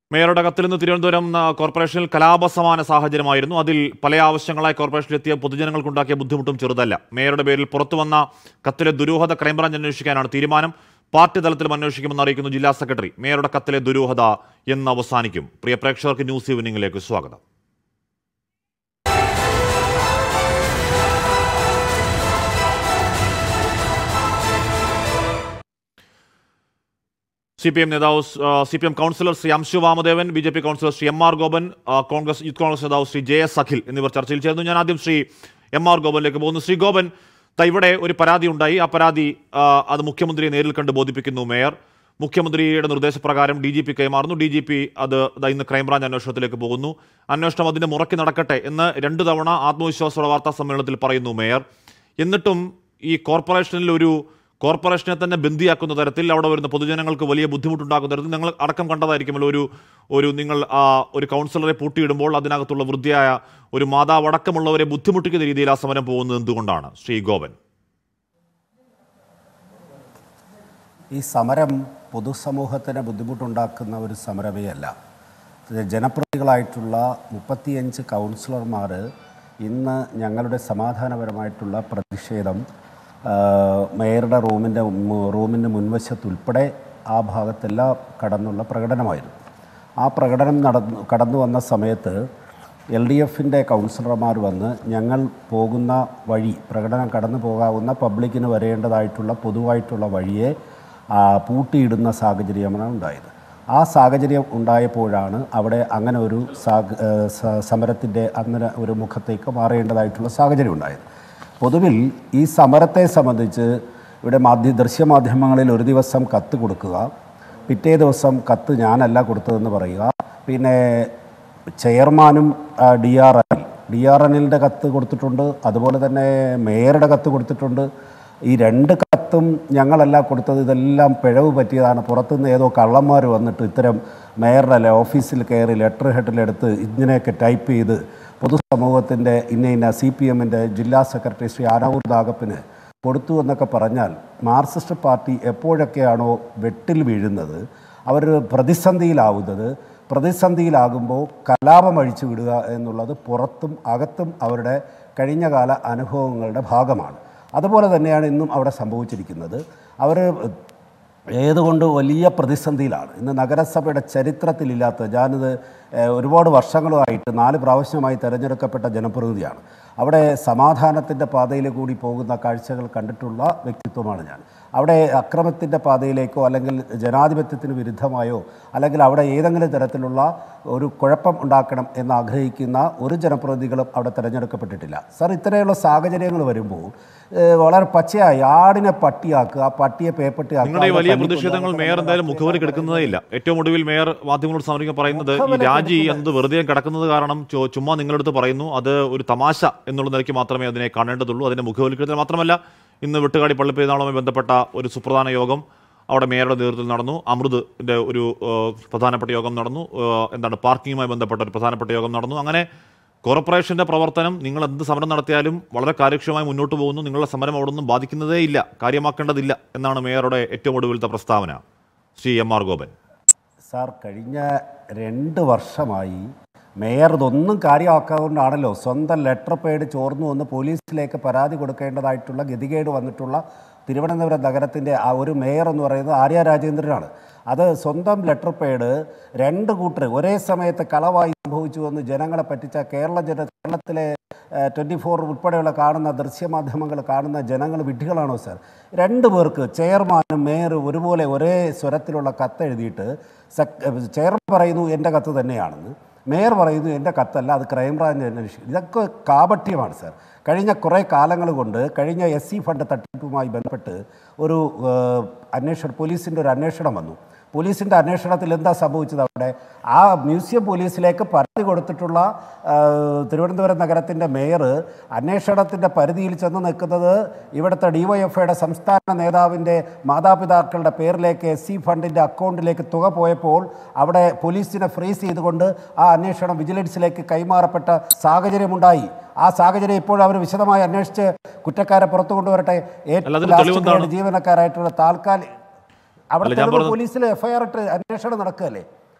മേയറുടെ കത്തിൽ നിന്ന് തിരുവനന്തപുരം ആ, കോർപ്പറേഷനിൽ കലാപസമാന സാഹചര്യമായിരുന്നു അതിൽ പല ആവശ്യങ്ങളായി കോർപ്പറേഷനിലെത്തിയ പൊതുജനങ്ങൾക്കുണ്ടാക്കിയ ബുദ്ധിമുട്ടും ചെറുതല്ല മേയറുടെ പേരിൽ പുറത്തു വന്ന കത്തിലെ ദുരൂഹത ക്രൈംബ്രാഞ്ച് അന്വേഷിക്കാനാണ് തീരുമാനം പാർട്ടി തലത്തിലും അന്വേഷിക്കുമെന്ന് അറിയിക്കുന്നു ജില്ലാ സെക്രട്ടറി മേയറുടെ കത്തിലെ ദുരൂഹത എന്ന് അവസാനിക്കും പ്രിയ പ്രേക്ഷകർക്ക് ന്യൂസ് ഈവനിംഗിലേക്ക് സ്വാഗതം സി പി എം നേതാവ് C P M councillor Shri Amshu Vamadevan B J P councillor Shri M R Gopan ആ, കോൺഗ്രസ് യൂത്ത് കോൺഗ്രസ് നേതാവ് ശ്രീ ജെ എസ് അഖിൽ എന്നിവർ ചർച്ചയിൽ ചേർന്നു ഞാൻ ആദ്യം ശ്രീ എം ആർ ഗോപനിലേക്ക് പോകുന്നു ശ്രീ ഗോപൻ ദാ ഇവിടെ ഒരു പരാതി ഉണ്ടായി ആ പരാതി ആ, അത് മുഖ്യമന്ത്രിയെ നേരിൽ കണ്ട് ബോധിപ്പിക്കുന്നു മേയർ മുഖ്യമന്ത്രിയുടെ നിർദ്ദേശപ്രകാരം ഡി ജി പി കൈമാറുന്നു ഡി ജി പി അത് ദാ ഇന്ന് ക്രൈംബ്രാഞ്ച് അന്വേഷണത്തിലേക്ക് പോകുന്നു അന്വേഷണം അതിന്റെ മുറയ്ക്ക് നടക്കട്ടെ എന്ന് രണ്ടു തവണ ആത്മവിശ്വാസത്തോടെ വാർത്താ സമ്മേളനത്തിൽ പറയുന്നു മേയർ എന്നിട്ടും ഈ കോർപ്പറേഷനിൽ ഒരു കോർപ്പറേഷനെ തന്നെ ബന്ദിയാക്കുന്ന തരത്തിൽ അവിടെ വരുന്ന പൊതുജനങ്ങൾക്ക് വലിയ ബുദ്ധിമുട്ടുണ്ടാക്കുന്ന തരത്തിൽ നിങ്ങൾ അടക്കം കണ്ടതായിരിക്കുമല്ലോ ഒരു ഒരു നിങ്ങൾ ആ ഒരു കൗൺസിലറെ പൂട്ടിയിടുമ്പോൾ അതിനകത്തുള്ള വൃദ്ധിയായ ഒരു മാതാവ് അടക്കമുള്ളവരെ ബുദ്ധിമുട്ടിക്കുന്ന രീതിയിൽ ആ സമരം പോകുന്നത് എന്തുകൊണ്ടാണ് ശ്രീ ഗോപൻ ഈ സമരം പൊതുസമൂഹത്തിന് ബുദ്ധിമുട്ടുണ്ടാക്കുന്ന ഒരു സമരമേ അല്ല ഇത് ജനപ്രതിനിധികളായിട്ടുള്ള മുപ്പത്തിയഞ്ച് കൗൺസിലർമാർ ഇന്ന് ഞങ്ങളുടെ സമാധാനപരമായിട്ടുള്ള പ്രതിഷേധം ആ, മേയറുടെ റൂമിൻ്റെ മു- റൂമിൻ്റെ മുൻവശത്തുൾപ്പെടെ ആ ഭാഗത്തെല്ലാം കടന്നുള്ള പ്രകടനമായിരുന്നു ആ പ്രകടനം നടന്നു കടന്നു വന്ന സമയത്ത് എൽ ഡി എഫിൻ്റെ കൗൺസിലർമാർ വന്ന് ഞങ്ങൾ പോകുന്ന വഴി പ്രകടനം കടന്നു പോകാവുന്ന പബ്ലിക്കിന് വരേണ്ടതായിട്ടുള്ള പൊതുവായിട്ടുള്ള വഴിയെ ആ, പൂട്ടിയിടുന്ന സാഹചര്യമാണ് ഉണ്ടായത് ആ സാഹചര്യം ഉണ്ടായപ്പോഴാണ് അവിടെ അങ്ങനെ ഒരു സാഹ സമരത്തിൻ്റെ അങ്ങനെ ഒരു മുഖത്തേക്ക് മാറേണ്ടതായിട്ടുള്ള സാഹചര്യം ഉണ്ടായത് പൊതുവിൽ ഈ സമരത്തെ സംബന്ധിച്ച് ഇവിടെ മാധ്യ ദൃശ്യമാധ്യമങ്ങളിൽ ഒരു ദിവസം കത്ത് കൊടുക്കുക പിറ്റേ ദിവസം കത്ത് ഞാനല്ല കൊടുത്തതെന്ന് പറയുക പിന്നെ ചെയർമാനും D R N D R എനിലിൻ്റെ കത്ത് കൊടുത്തിട്ടുണ്ട് അതുപോലെ തന്നെ മേയറുടെ കത്ത് കൊടുത്തിട്ടുണ്ട് ഈ രണ്ട് കത്തും ഞങ്ങളല്ല കൊടുത്തത് ഇതെല്ലാം പിഴവ് പറ്റിയതാണ് പുറത്തുനിന്ന് ഏതോ കള്ളന്മാർ വന്നിട്ട് ഇത്തരം മേയറുടെ അല്ലെ ഓഫീസിൽ കയറി ലെറ്റർ ഹെഡിലെടുത്ത് ഇങ്ങനെയൊക്കെ ടൈപ്പ് ചെയ്ത് പൊതുസമൂഹത്തിൻ്റെ ഇന്ന ഇന്ന സി പി എമ്മിൻ്റെ ജില്ലാ സെക്രട്ടറി ശ്രീ ആനാവൂർ ദാഗപ്പിന് കൊടുത്തു എന്നൊക്കെ പറഞ്ഞാൽ മാർക്സിസ്റ്റ് പാർട്ടി എപ്പോഴൊക്കെയാണോ വെട്ടിൽ വീഴുന്നത് അവർ പ്രതിസന്ധിയിലാവുന്നത് പ്രതിസന്ധിയിലാകുമ്പോൾ കലാപം അഴിച്ചു വിടുക എന്നുള്ളത് പുറത്തും അകത്തും അവരുടെ കഴിഞ്ഞകാല അനുഭവങ്ങളുടെ ഭാഗമാണ് അതുപോലെ തന്നെയാണ് ഇന്നും അവിടെ സംഭവിച്ചിരിക്കുന്നത് അവർ ഏതുകൊണ്ട് വലിയ പ്രതിസന്ധിയിലാണ് ഇന്ന് നഗരസഭയുടെ ചരിത്രത്തിലില്ലാത്ത ഞാനിത് ഏഹ്, ഒരുപാട് വർഷങ്ങളുമായിട്ട് നാല് പ്രാവശ്യമായി തിരഞ്ഞെടുക്കപ്പെട്ട ജനപ്രതിനിധിയാണ് അവിടെ സമാധാനത്തിൻ്റെ പാതയിൽ കൂടി പോകുന്ന കാഴ്ചകൾ കണ്ടിട്ടുള്ള വ്യക്തിത്വമാണ് ഞാൻ അവിടെ അക്രമത്തിൻ്റെ പാതയിലേക്കോ അല്ലെങ്കിൽ ജനാധിപത്യത്തിന് വിരുദ്ധമായോ അല്ലെങ്കിൽ അവിടെ ഏതെങ്കിലും തരത്തിലുള്ള ഒരു കുഴപ്പം ഉണ്ടാക്കണം എന്ന് ആഗ്രഹിക്കുന്ന ഒരു ജനപ്രതിനിധികളും അവിടെ തിരഞ്ഞെടുക്കപ്പെട്ടിട്ടില്ല സാർ ഇത്തരമുള്ള സാഹചര്യങ്ങൾ വരുമ്പോൾ ഏഹ്, വളരെ പച്ചയായി ആടിനെ പട്ടിയാക്കുക പട്ടിയെ പേപ്പട്ടിയാക്കുക നിങ്ങളുടെ ഈ വലിയ അതിനെ പ്രതിഷേധങ്ങൾ തല്ലിക്കൊല്ലുക മേയർ എന്തായാലും എന്നൊക്കെ മുഖവരി കിടക്കുന്നതേ ഇല്ല ഏറ്റവും ഒടുവിൽ മേയർ മാധ്യമങ്ങളോട് സമരം പറയുന്നത് ഈ മുഖവില രാജി കിടക്കുന്നത് എന്നത് വെറുതെ കിടക്കുന്നത് കാരണം ചു- ചുമ്മാ നിങ്ങളടുത്ത് പറയുന്നു അത് ഒരു തമാശ എന്നുള്ള നിലയ്ക്ക് മാത്രമേ അതിനെ കാണേണ്ടതുള്ളൂ അതിന്റെ മുഖവൽക്കരണത്തിൽ മാത്രമല്ല ഇന്ന് വെട്ടുകാടി പള്ളിപ്പെരുന്നാളുമായി ബന്ധപ്പെട്ട ഒരു സുപ്രധാന യോഗം അവിടെ മേയറുടെ നേതൃത്വത്തിൽ നടന്നു അമൃതിന്റെ ഒരു ഏഹ്, പ്രധാനപ്പെട്ട യോഗം നടന്നു ഏഹ്, എന്താണ് പാർക്കിങ്ങുമായി ബന്ധപ്പെട്ട ഒരു പ്രധാനപ്പെട്ട യോഗം നടന്നു അങ്ങനെ കോർപ്പറേഷന്റെ പ്രവർത്തനം നിങ്ങൾ എന്ത് സമരം നടത്തിയാലും വളരെ കാര്യക്ഷമമായി മുന്നോട്ട് പോകുന്നു നിങ്ങളുടെ സമരം അവിടെ ഒന്നും ബാധിക്കുന്നതേ ഇല്ല കാര്യമാക്കേണ്ടതില്ല എന്നാണ് മേയറുടെ ഏറ്റവും ഒടുവിലത്തെ പ്രസ്താവന Shri M R Gopan sir കഴിഞ്ഞ രണ്ട് വർഷമായി മേയർ ഇതൊന്നും കാര്യമാക്കാതുകൊണ്ടാണല്ലോ സ്വന്തം ലെറ്റർ പേഡ് ചോർന്നു വന്ന് പോലീസിലേക്ക് പരാതി കൊടുക്കേണ്ടതായിട്ടുള്ള ഗതികേട് വന്നിട്ടുള്ള തിരുവനന്തപുരം നഗരത്തിൻ്റെ ആ ഒരു മേയർ എന്ന് പറയുന്നത് ആര്യ രാജേന്ദ്രനാണ് അത് സ്വന്തം ലെറ്റർ പേഡ് രണ്ട് കൂട്ടർ ഒരേ സമയത്ത് കളവായി സംഭവിച്ചു എന്ന് ജനങ്ങളെ പറ്റിച്ച കേരള ജന കേരളത്തിലെ ട്വൻറ്റി ഫോർ ഉൾപ്പെടെയുള്ള കാണുന്ന ദൃശ്യമാധ്യമങ്ങൾ കാണുന്ന ജനങ്ങൾ വിഡ്ഢികളാണോ സാർ രണ്ട് പേർക്ക് ചെയർമാനും മേയറും ഒരുപോലെ ഒരേ സ്വരത്തിലുള്ള കത്ത് എഴുതിയിട്ട് സെക് ചെയർമാൻ പറയുന്നു എൻ്റെ കത്ത് തന്നെയാണെന്ന് മേയർ പറയുന്നു എൻ്റെ കത്തല്ല അത് ക്രൈംബ്രാഞ്ച് അന്വേഷിക്കും ഇതൊക്കെ കാപട്യമാണ് സാർ കഴിഞ്ഞ കുറേ കാലങ്ങൾ കൊണ്ട് കഴിഞ്ഞ എസ് സി ഫണ്ട് തട്ടിപ്പുമായി ബന്ധപ്പെട്ട് ഒരു ഏഹ്, അന്വേഷണം പോലീസിൻ്റെ ഒരു അന്വേഷണം വന്നു പോലീസിൻ്റെ അന്വേഷണത്തിൽ എന്താ സംഭവിച്ചത് അവിടെ ആ മ്യൂസിയം പോലീസിലേക്ക് പരാതി കൊടുത്തിട്ടുള്ള ആ, തിരുവനന്തപുരം നഗരത്തിൻ്റെ മേയർ അന്വേഷണത്തിൻ്റെ പരിധിയിൽ ചെന്ന് നിൽക്കുന്നത് ഇവിടുത്തെ ഡിവൈഎഫ്ഐയുടെ സംസ്ഥാന നേതാവിൻ്റെ മാതാപിതാക്കളുടെ പേരിലേക്ക് എസ് സി ഫണ്ടിൻ്റെ അക്കൗണ്ടിലേക്ക് തുക പോയപ്പോൾ അവിടെ പോലീസിനെ ഫ്രീസ് ചെയ്തുകൊണ്ട് ആ അന്വേഷണം വിജിലൻസിലേക്ക് കൈമാറപ്പെട്ട സാഹചര്യമുണ്ടായി ആ സാഹചര്യം ഇപ്പോൾ അവർ വിശദമായി അന്വേഷിച്ച് കുറ്റക്കാരെ പുറത്തു കൊണ്ടുവരട്ടെ ഏറ്റവും അതിന് last തെളിവെന്താണ്? grade ജീവനക്കാരായിട്ടുള്ള താൽക്കാലിക അവിടെ അല്ല, ഞാൻ തെളിവ് പറഞ്ഞത് പോലീസിൽ എഫ്ഐആർ ഇട്ട് അന്വേഷണം നടക്കുകയല്ലേ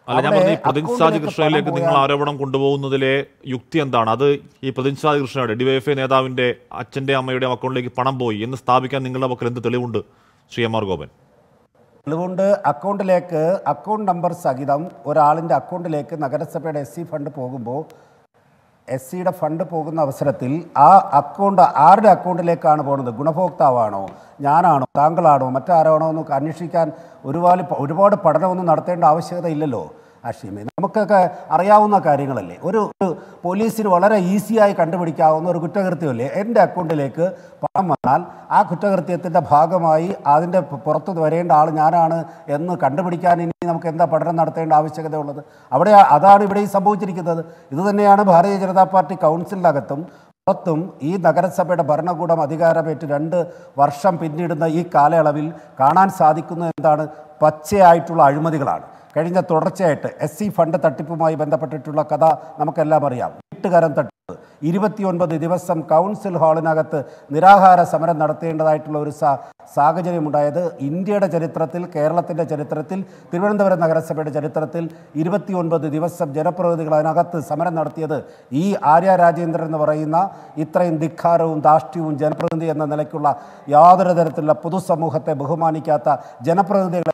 അല്ല ഞാൻ അവിടെ പറഞ്ഞ ഈ പ്രതിൻസാജ് അക്കൗണ്ടിലേക്ക് കൃഷ്ണയിലേക്ക് പണം നിങ്ങൾ പോയാൽ- ആരോപണം കൊണ്ടുപോകുന്നതിലെ യുക്തി എന്താണ് അത് ഈ പ്രതിൻസാജ് കൃഷ്ണയുടെ ഡിവൈഎഫ്ഐ നേതാവിന്റെ അച്ഛന്റെ അമ്മയുടെയും അക്കൗണ്ടിലേക്ക് പണം പോയി എന്ന് സ്ഥാപിക്കാൻ നിങ്ങളുടെ പക്കൽ എന്ത് തെളിവുണ്ട് ശ്രീ എം ആർ ഗോപൻ അതുകൊണ്ട് അക്കൗണ്ടിലേക്ക് അക്കൗണ്ട് നമ്പർ സഹിതം ഒരാളിൻ്റെ അക്കൗണ്ടിലേക്ക് നഗരസഭയുടെ എസ് സി ഫണ്ട് പോകുമ്പോൾ എസ് സിയുടെ ഫണ്ട് പോകുന്ന അവസരത്തിൽ ആ അക്കൗണ്ട് ആരുടെ അക്കൗണ്ടിലേക്കാണ് പോകുന്നത് ഗുണഭോക്താവാണോ ഞാനാണോ താങ്കളാണോ മറ്റാരാണോ എന്ന് അന്വേഷിക്കാൻ ഒരുപാട് ഒരുപാട് പഠനമൊന്നും നടത്തേണ്ട ആവശ്യകത ഇല്ലല്ലോ അഷീമി നമുക്കൊക്കെ അറിയാവുന്ന കാര്യങ്ങളല്ലേ ഒരു ഒരു പോലീസിന് വളരെ ഈസിയായി കണ്ടുപിടിക്കാവുന്ന ഒരു കുറ്റകൃത്യമല്ലേ എൻ്റെ അക്കൗണ്ടിലേക്ക് പണം വന്നാൽ ആ കുറ്റകൃത്യത്തിൻ്റെ ഭാഗമായി അതിൻ്റെ പു- പുറത്ത് വരേണ്ട ആൾ ഞാനാണ് എന്ന് കണ്ടുപിടിക്കാൻ ഇനി നമുക്ക് എന്താ പഠനം നടത്തേണ്ട ആവശ്യകത ഉള്ളത് അവിടെ അതാണ് ഇവിടെ ഈ സംഭവിച്ചിരിക്കുന്നത് ഇത് തന്നെയാണ് ഭാരതീയ ജനതാ പാർട്ടി കൗൺസിലിനകത്തും പുറത്തും ഈ നഗരസഭയുടെ ഭരണകൂടം അധികാരമേറ്റ് രണ്ട് വർഷം പിന്നിടുന്ന ഈ കാലയളവിൽ കാണാൻ സാധിക്കുന്നത് എന്താണ് പച്ചയായിട്ടുള്ള അഴിമതികളാണ് കഴിഞ്ഞ തുടർച്ചയായിട്ട് എസ് സി ഫണ്ട് തട്ടിപ്പുമായി ബന്ധപ്പെട്ടിട്ടുള്ള കഥ നമുക്കെല്ലാം അറിയാം വീട്ടുകാരൻ തട്ടിപ്പ് ഇരുപത്തിയൊൻപത് ദിവസം കൗൺസിൽ ഹാളിനകത്ത് നിരാഹാര സമരം നടത്തേണ്ടതായിട്ടുള്ള ഒരു സാ സാഹചര്യമുണ്ടായത് ഇന്ത്യയുടെ ചരിത്രത്തിൽ കേരളത്തിൻ്റെ ചരിത്രത്തിൽ തിരുവനന്തപുരം നഗരസഭയുടെ ചരിത്രത്തിൽ ഇരുപത്തിയൊൻപത് ദിവസം ജനപ്രതിനിധികൾ അതിനകത്ത് സമരം നടത്തിയത് ഈ ആര്യ രാജേന്ദ്രൻ എന്ന് പറയുന്ന ഇത്രയും ധിക്കാരവും ധാഷ്ട്യവും ജനപ്രതിനിധി എന്ന നിലയ്ക്കുള്ള യാതൊരു തരത്തിലുള്ള പൊതുസമൂഹത്തെ ബഹുമാനിക്കാത്ത ജനപ്രതിനിധികളെ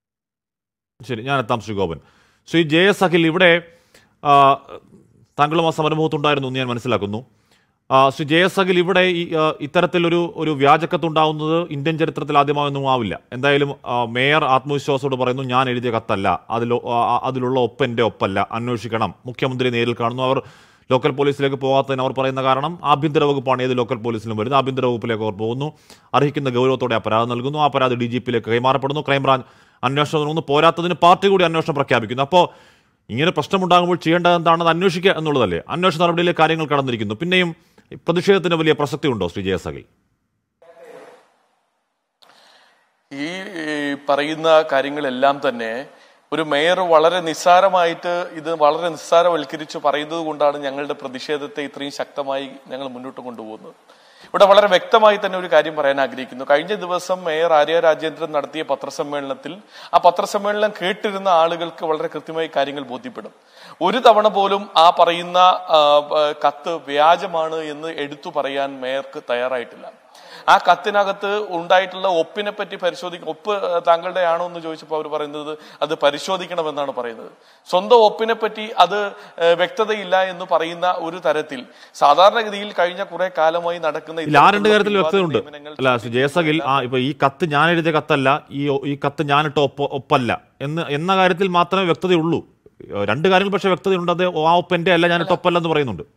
ശരി ഞാൻ എത്താം ശ്രീ ഗോപൻ ശ്രീ ജെ എസ് അഖിൽ ഇവിടെ ആ, താങ്കളും ആ സമരമുഖത്തുണ്ടായിരുന്നു എന്ന് ഞാൻ മനസ്സിലാക്കുന്നു ആ, ശ്രീ ജെ എസ് അഖിൽ ഇവിടെ ഈ ആ, ഇത്തരത്തിലൊരു ഒരു വ്യാജക്കത്തുണ്ടാവുന്നത് ഇന്ത്യൻ ചരിത്രത്തിൽ ആദ്യമായൊന്നും ആവില്ല എന്തായാലും ആ, മേയർ ആത്മവിശ്വാസത്തോട് പറയുന്നു ഞാൻ എഴുതിയ കത്തല്ല അതിൽ അതിലുള്ള ഒപ്പ് എൻ്റെ ഒപ്പല്ല അന്വേഷിക്കണം മുഖ്യമന്ത്രി നേരിൽ കാണുന്നു അവർ ലോക്കൽ പോലീസിലേക്ക് പോകാത്തതിന് അവർ പറയുന്ന കാരണം ആഭ്യന്തര വകുപ്പാണ് ഏത് ലോക്കൽ പോലീസിലും വരുന്നത് ആഭ്യന്തര വകുപ്പിലേക്ക് അവർ പോകുന്നു അർഹിക്കുന്ന ഗൗരവത്തോടെ ആ പരാതി നൽകുന്നു ആ പരാതി ഡി ജി പിയിലേക്ക് കൈമാറപ്പെടുന്നു ക്രൈംബ്രാഞ്ച് അന്വേഷണം തുടങ്ങുന്നു പോരാത്തതിന് പാർട്ടി കൂടി അന്വേഷണം പ്രഖ്യാപിക്കുന്നു അപ്പോൾ ഇങ്ങനെ പ്രശ്നമുണ്ടാകുമ്പോൾ ചെയ്യേണ്ടത് എന്താണെന്ന് അന്വേഷിക്കുക എന്നുള്ളതല്ലേ അന്വേഷണ നടപടിയിലെ കാര്യങ്ങൾ കടന്നിരിക്കുന്നു പിന്നെയും ഈ പ്രതിഷേധത്തിന് വലിയ പ്രസക്തി ഉണ്ടോ ശ്രീ ജയസഖിൽ ഈ ഈ പറയുന്ന കാര്യങ്ങളെല്ലാം തന്നെ ഒരു മേയർ വളരെ നിസ്സാരമായിട്ട് ഇത് വളരെ നിസ്സാരവൽക്കരിച്ച് പറയുന്നത് കൊണ്ടാണ് ഞങ്ങളുടെ പ്രതിഷേധത്തെ ഇത്രയും ശക്തമായി ഞങ്ങൾ മുന്നോട്ട് കൊണ്ടുപോകുന്നത് ഇവിടെ വളരെ വ്യക്തമായി തന്നെ ഒരു കാര്യം പറയാൻ ആഗ്രഹിക്കുന്നു കഴിഞ്ഞ ദിവസം മേയർ ആര്യ രാജേന്ദ്രൻ നടത്തിയ പത്രസമ്മേളനത്തിൽ ആ പത്രസമ്മേളനം കേട്ടിരുന്ന ആളുകൾക്ക് വളരെ കൃത്യമായി കാര്യങ്ങൾ ബോധ്യപ്പെടും ഒരു തവണ പോലും ആ പറയുന്ന ആ, ആ, കത്ത് വ്യാജമാണ് എന്ന് എടുത്തു പറയാൻ മേയർക്ക് തയ്യാറായിട്ടില്ല ആ കത്തിനകത്ത് ഉണ്ടായിട്ടുള്ള ഒപ്പിനെ പറ്റി പരിശോധിക്കും ഒപ്പ് ഏഹ്, താങ്കളുടെ ആണോ എന്ന് ചോദിച്ചപ്പോൾ അവർ പറയുന്നത് അത് പരിശോധിക്കണമെന്നാണ് പറയുന്നത് സ്വന്തം ഒപ്പിനെ പറ്റി അത് ഏഹ്, വ്യക്തതയില്ല എന്ന് പറയുന്ന ഒരു തരത്തിൽ സാധാരണഗതിയിൽ കഴിഞ്ഞ കുറെ കാലമായി നടക്കുന്ന ഇല്ല ആ രണ്ട് കാര്യത്തിൽ ഇത്തരത്തിലുള്ള വ്യക്തതയുണ്ട് നിയമനങ്ങൾ അല്ല ശ്രീ ജയസഖിൽ ആ ഇപ്പൊ ഈ കത്ത് ഞാൻ എഴുതിയ കത്തല്ല ഈ ഈ കത്ത് ഞാനിട്ട ഒപ്പ് ഒപ്പല്ല എന്ന് എന്ന കാര്യത്തിൽ മാത്രമേ വ്യക്തതയുള്ളൂ രണ്ട് കാര്യങ്ങൾ പക്ഷേ വ്യക്തതയുണ്ട് അത് ആ ഒപ്പ് എൻ്റെ അല്ല ഞാനിട്ട ഒപ്പല്ല എന്ന് പറയുന്നുണ്ട്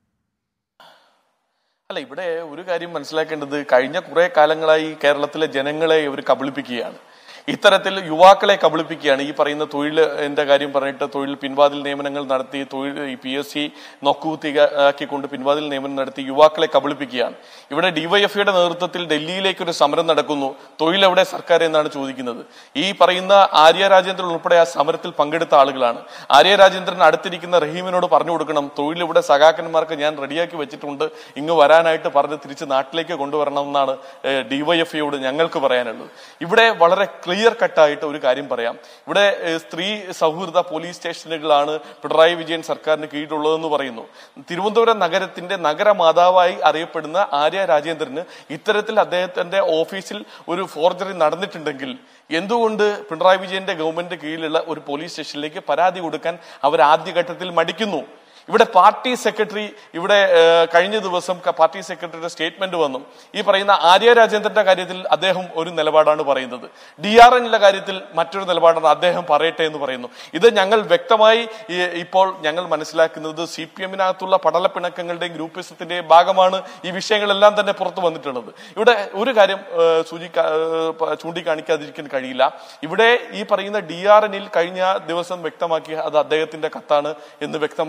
അല്ല ഇവിടെ ഒരു കാര്യം മനസ്സിലാക്കേണ്ടത് കഴിഞ്ഞ കുറെ കാലങ്ങളായി കേരളത്തിലെ ജനങ്ങളെ ഇവർ കബളിപ്പിക്കുകയാണ് ഇത്തരത്തിൽ യുവാക്കളെ കബളിപ്പിക്കുകയാണ് ഈ പറയുന്ന തൊഴിൽ എന്റെ കാര്യം പറഞ്ഞിട്ട് തൊഴിൽ പിൻവാതിൽ നിയമനങ്ങൾ നടത്തി തൊഴിൽ ഈ പി എസ് സി നോക്കുകുത്തിയാക്കിക്കൊണ്ട് പിൻവാതിൽ നിയമനം നടത്തി യുവാക്കളെ കബളിപ്പിക്കുകയാണ് ഇവിടെ ഡിവൈഎഫ്ഐയുടെ നേതൃത്വത്തിൽ ഡൽഹിയിലേക്ക് ഒരു സമരം നടക്കുന്നു തൊഴിൽ എവിടെ സർക്കാർ എന്നാണ് ചോദിക്കുന്നത് ഈ പറയുന്ന ആര്യ രാജേന്ദ്രൻ ഉൾപ്പെടെ ആ സമരത്തിൽ പങ്കെടുത്ത ആളുകളാണ് ആര്യ രാജേന്ദ്രൻ അടുത്തിരിക്കുന്ന റഹീമിനോട് പറഞ്ഞു കൊടുക്കണം തൊഴിൽ ഇവിടെ സഖാക്കന്മാർക്ക് ഞാൻ റെഡിയാക്കി വെച്ചിട്ടുണ്ട് ഇങ്ങ് വരാനായിട്ട് പറഞ്ഞ് തിരിച്ച് നാട്ടിലേക്ക് കൊണ്ടുവരണം എന്നാണ് ഡിവൈഎഫ്ഐയോട് ഞങ്ങൾക്ക് പറയാനുള്ളത് ഇവിടെ വളരെ ക്ലിയർ കട്ടായിട്ട് ഒരു കാര്യം പറയാം ഇവിടെ ഏഹ്, സ്ത്രീ സൗഹൃദ പോലീസ് സ്റ്റേഷനുകളാണ് പിണറായി വിജയൻ സർക്കാരിന് കീഴിലുള്ളതെന്ന് പറയുന്നു തിരുവനന്തപുരം നഗരത്തിന്റെ നഗരമാതാവായി അറിയപ്പെടുന്ന ആര്യ രാജേന്ദ്രന് ഇത്തരത്തിൽ അദ്ദേഹത്തിന്റെ ഓഫീസിൽ ഒരു ഫോർജറി നടന്നിട്ടുണ്ടെങ്കിൽ എന്തുകൊണ്ട് പിണറായി വിജയന്റെ ഗവൺമെന്റ് കീഴിലുള്ള ഒരു പോലീസ് സ്റ്റേഷനിലേക്ക് പരാതി കൊടുക്കാൻ അവർ ആദ്യഘട്ടത്തിൽ മടിക്കുന്നു ഇവിടെ പാർട്ടി സെക്രട്ടറി ഇവിടെ ഏഹ്, കഴിഞ്ഞ ദിവസം ക- പാർട്ടി സെക്രട്ടറിയുടെ സ്റ്റേറ്റ്മെന്റ് വന്നു ഈ പറയുന്ന ആര്യ രാജേന്ദ്രന്റെ കാര്യത്തിൽ അദ്ദേഹം ഒരു നിലപാടാണ് പറയുന്നത് ഡി ആർ എന്നിന്റെ കാര്യത്തിൽ മറ്റൊരു നിലപാടാണ് അദ്ദേഹം പറയട്ടെ എന്ന് പറയുന്നു ഇത് ഞങ്ങൾ വ്യക്തമായി ഈ- ഇപ്പോൾ ഞങ്ങൾ മനസ്സിലാക്കുന്നത് സി പി എമ്മിനകത്തുള്ള പടലപ്പിണക്കങ്ങളുടെയും ഗ്രൂപ്പിസത്തിന്റെയും ഭാഗമാണ് ഈ വിഷയങ്ങളെല്ലാം തന്നെ പുറത്തു വന്നിട്ടുള്ളത് ഇവിടെ ഒരു കാര്യം ഏഹ്, സൂചിക്കാ ഏഹ്, പ- ചൂണ്ടിക്കാണിക്കാതിരിക്കാൻ കഴിയില്ല ഇവിടെ ഈ പറയുന്ന ഡി ആർ എനിൽ കഴിഞ്ഞ ദിവസം വ്യക്തമാക്കിയ അത് അദ്ദേഹത്തിന്റെ കത്താണ് എന്ന് വ്യക്തമാക്കുന്നു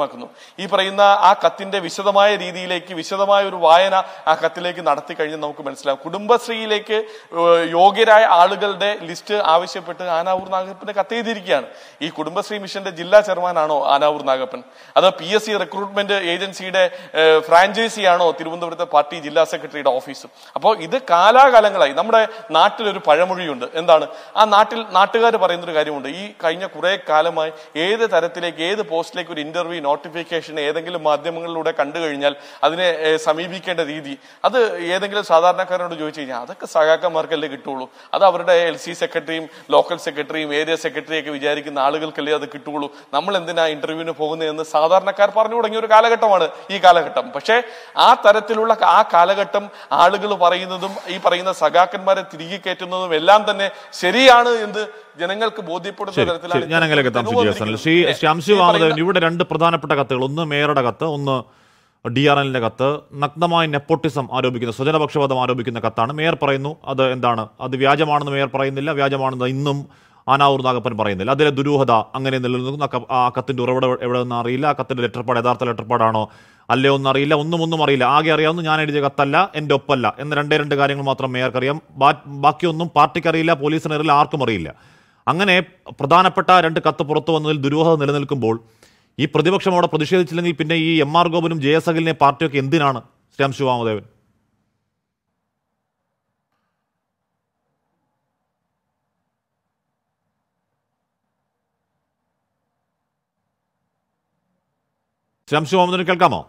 ഈ പറയുന്ന ആ കത്തിന്റെ വിശദമായ രീതിയിലേക്ക് വിശദമായ ഒരു വായന ആ കത്തിലേക്ക് നടത്തി കഴിഞ്ഞ് നമുക്ക് മനസ്സിലാവും കുടുംബശ്രീയിലേക്ക് ഏഹ്, യോഗ്യരായ ആളുകളുടെ ലിസ്റ്റ് ആവശ്യപ്പെട്ട് ആനാവൂർ നാഗപ്പന് കത്തെഴുതിയിരിക്കുകയാണ് ഈ കുടുംബശ്രീ മിഷന്റെ ജില്ലാ ചെയർമാനാണോ ആനാവൂർ നാഗപ്പൻ അത് പി എസ് സി റിക്രൂട്ട്മെന്റ് ഏജൻസിയുടെ ഏഹ്, ഫ്രാഞ്ചൈസി ആണോ തിരുവനന്തപുരത്തെ പാർട്ടി ജില്ലാ സെക്രട്ടറിയുടെ ഓഫീസും അപ്പോൾ ഇത് കാലാകാലങ്ങളായി നമ്മുടെ നാട്ടിലൊരു പഴമൊഴിയുണ്ട് എന്താണ് ആ നാട്ടിൽ നാട്ടുകാർ പറയുന്നൊരു കാര്യമുണ്ട് ഈ കഴിഞ്ഞ കുറെ കാലമായി ഏത് തരത്തിലേക്ക് ഏത് പോസ്റ്റിലേക്ക് ഒരു ഇന്റർവ്യൂ നോട്ടിഫിക്കേഷൻ ഏതെങ്കിലും മാധ്യമങ്ങളിലൂടെ കണ്ടു കഴിഞ്ഞാൽ അതിനെ ഏഹ്, സമീപിക്കേണ്ട രീതി അത് ഏതെങ്കിലും സാധാരണക്കാരനോട് ചോദിച്ചു കഴിഞ്ഞാൽ അതൊക്കെ സഹാക്കന്മാർക്കല്ലേ കിട്ടുള്ളൂ അത് അവരുടെ എൽ സി സെക്രട്ടറിയും ലോക്കൽ സെക്രട്ടറിയും ഏരിയ സെക്രട്ടറിയൊക്കെ വിചാരിക്കുന്ന ആളുകൾക്കല്ലേ അത് കിട്ടുള്ളൂ നമ്മൾ എന്തിനാ ഇന്റർവ്യൂവിന് പോകുന്നതെന്ന് സാധാരണക്കാർ പറഞ്ഞു തുടങ്ങിയ ഒരു കാലഘട്ടമാണ് ഈ കാലഘട്ടം പക്ഷേ ആ തരത്തിലുള്ള ആ കാലഘട്ടം ആളുകൾ പറയുന്നതും ഈ പറയുന്ന സഖാക്കന്മാരെ തിരികെ കയറ്റുന്നതും എല്ലാം തന്നെ ശരിയാണ് എന്ന് ജനങ്ങൾക്ക് ബോധ്യപ്പെടുന്ന ശരി തരത്തിലാണ് ശരി ഞാൻ അങ്ങനെയൊക്കെ എത്താം ശ്രീ ജയസൻ ശ്രീ ശ്രീ അംശു ഈ വാമദേവൻ പറയുന്ന- ഇവിടെ രണ്ട് പ്രധാനപ്പെട്ട കത്തുകൾ ഒന്ന് മേയറുടെ കത്ത് ഒന്ന് ഡി ആർ എല്ലിന്റെ കത്ത് നഗ്നമായ നെപ്പോട്ടിസം ആരോപിക്കുന്ന സ്വജനപക്ഷപാതം ആരോപിക്കുന്ന കത്താണ് മേയർ പറയുന്നു അത് എന്താണ് അത് വ്യാജമാണെന്ന് മേയർ പറയുന്നില്ല വ്യാജമാണെന്ന് ഇന്നും ആനാവൂർ നാഗപ്പൻ പറയുന്നില്ല അതിലെ ദുരൂഹത അങ്ങനെ നിലനിൽക്കുന്നു ആ ക- ആ കത്തിന്റെ ഉറവിടം എവിടെ നിന്ന് അറിയില്ല ആ കത്തിന്റെ ലെറ്റർപാട് യഥാർത്ഥ ലെറ്റർപാടാണോ അല്ലയോ ഒന്നും അറിയില്ല ഒന്നും ഒന്നും അറിയില്ല ആകെ അറിയാവുന്ന ഞാൻ എഴുതിയ കത്തല്ല എൻ്റെ ഒപ്പല്ല എന്ന രണ്ടേ രണ്ട് കാര്യങ്ങൾ മാത്രം മേയർക്കറിയാം ബാ- ബാക്കിയൊന്നും പാർട്ടിക്ക് അറിയില്ല പോലീസിന് അറിയില്ല ആർക്കും അറിയില്ല അങ്ങനെ പ്രധാനപ്പെട്ട രണ്ട് കത്ത് പുറത്തു വന്നതിൽ ദുരൂഹത നിലനിൽക്കുമ്പോൾ ഈ പ്രതിപക്ഷം അവിടെ പ്രതിഷേധിച്ചില്ലെങ്കിൽ പിന്നെ ഈ എം ആർ ഗോപനും ജെ എസ് അഖിലിനെ പാർട്ടിയൊക്കെ എന്തിനാണ് ശ്യാം ശിവാമദേവൻ ശ്യാം ശിവാമദേവൻ കേൾക്കാമോ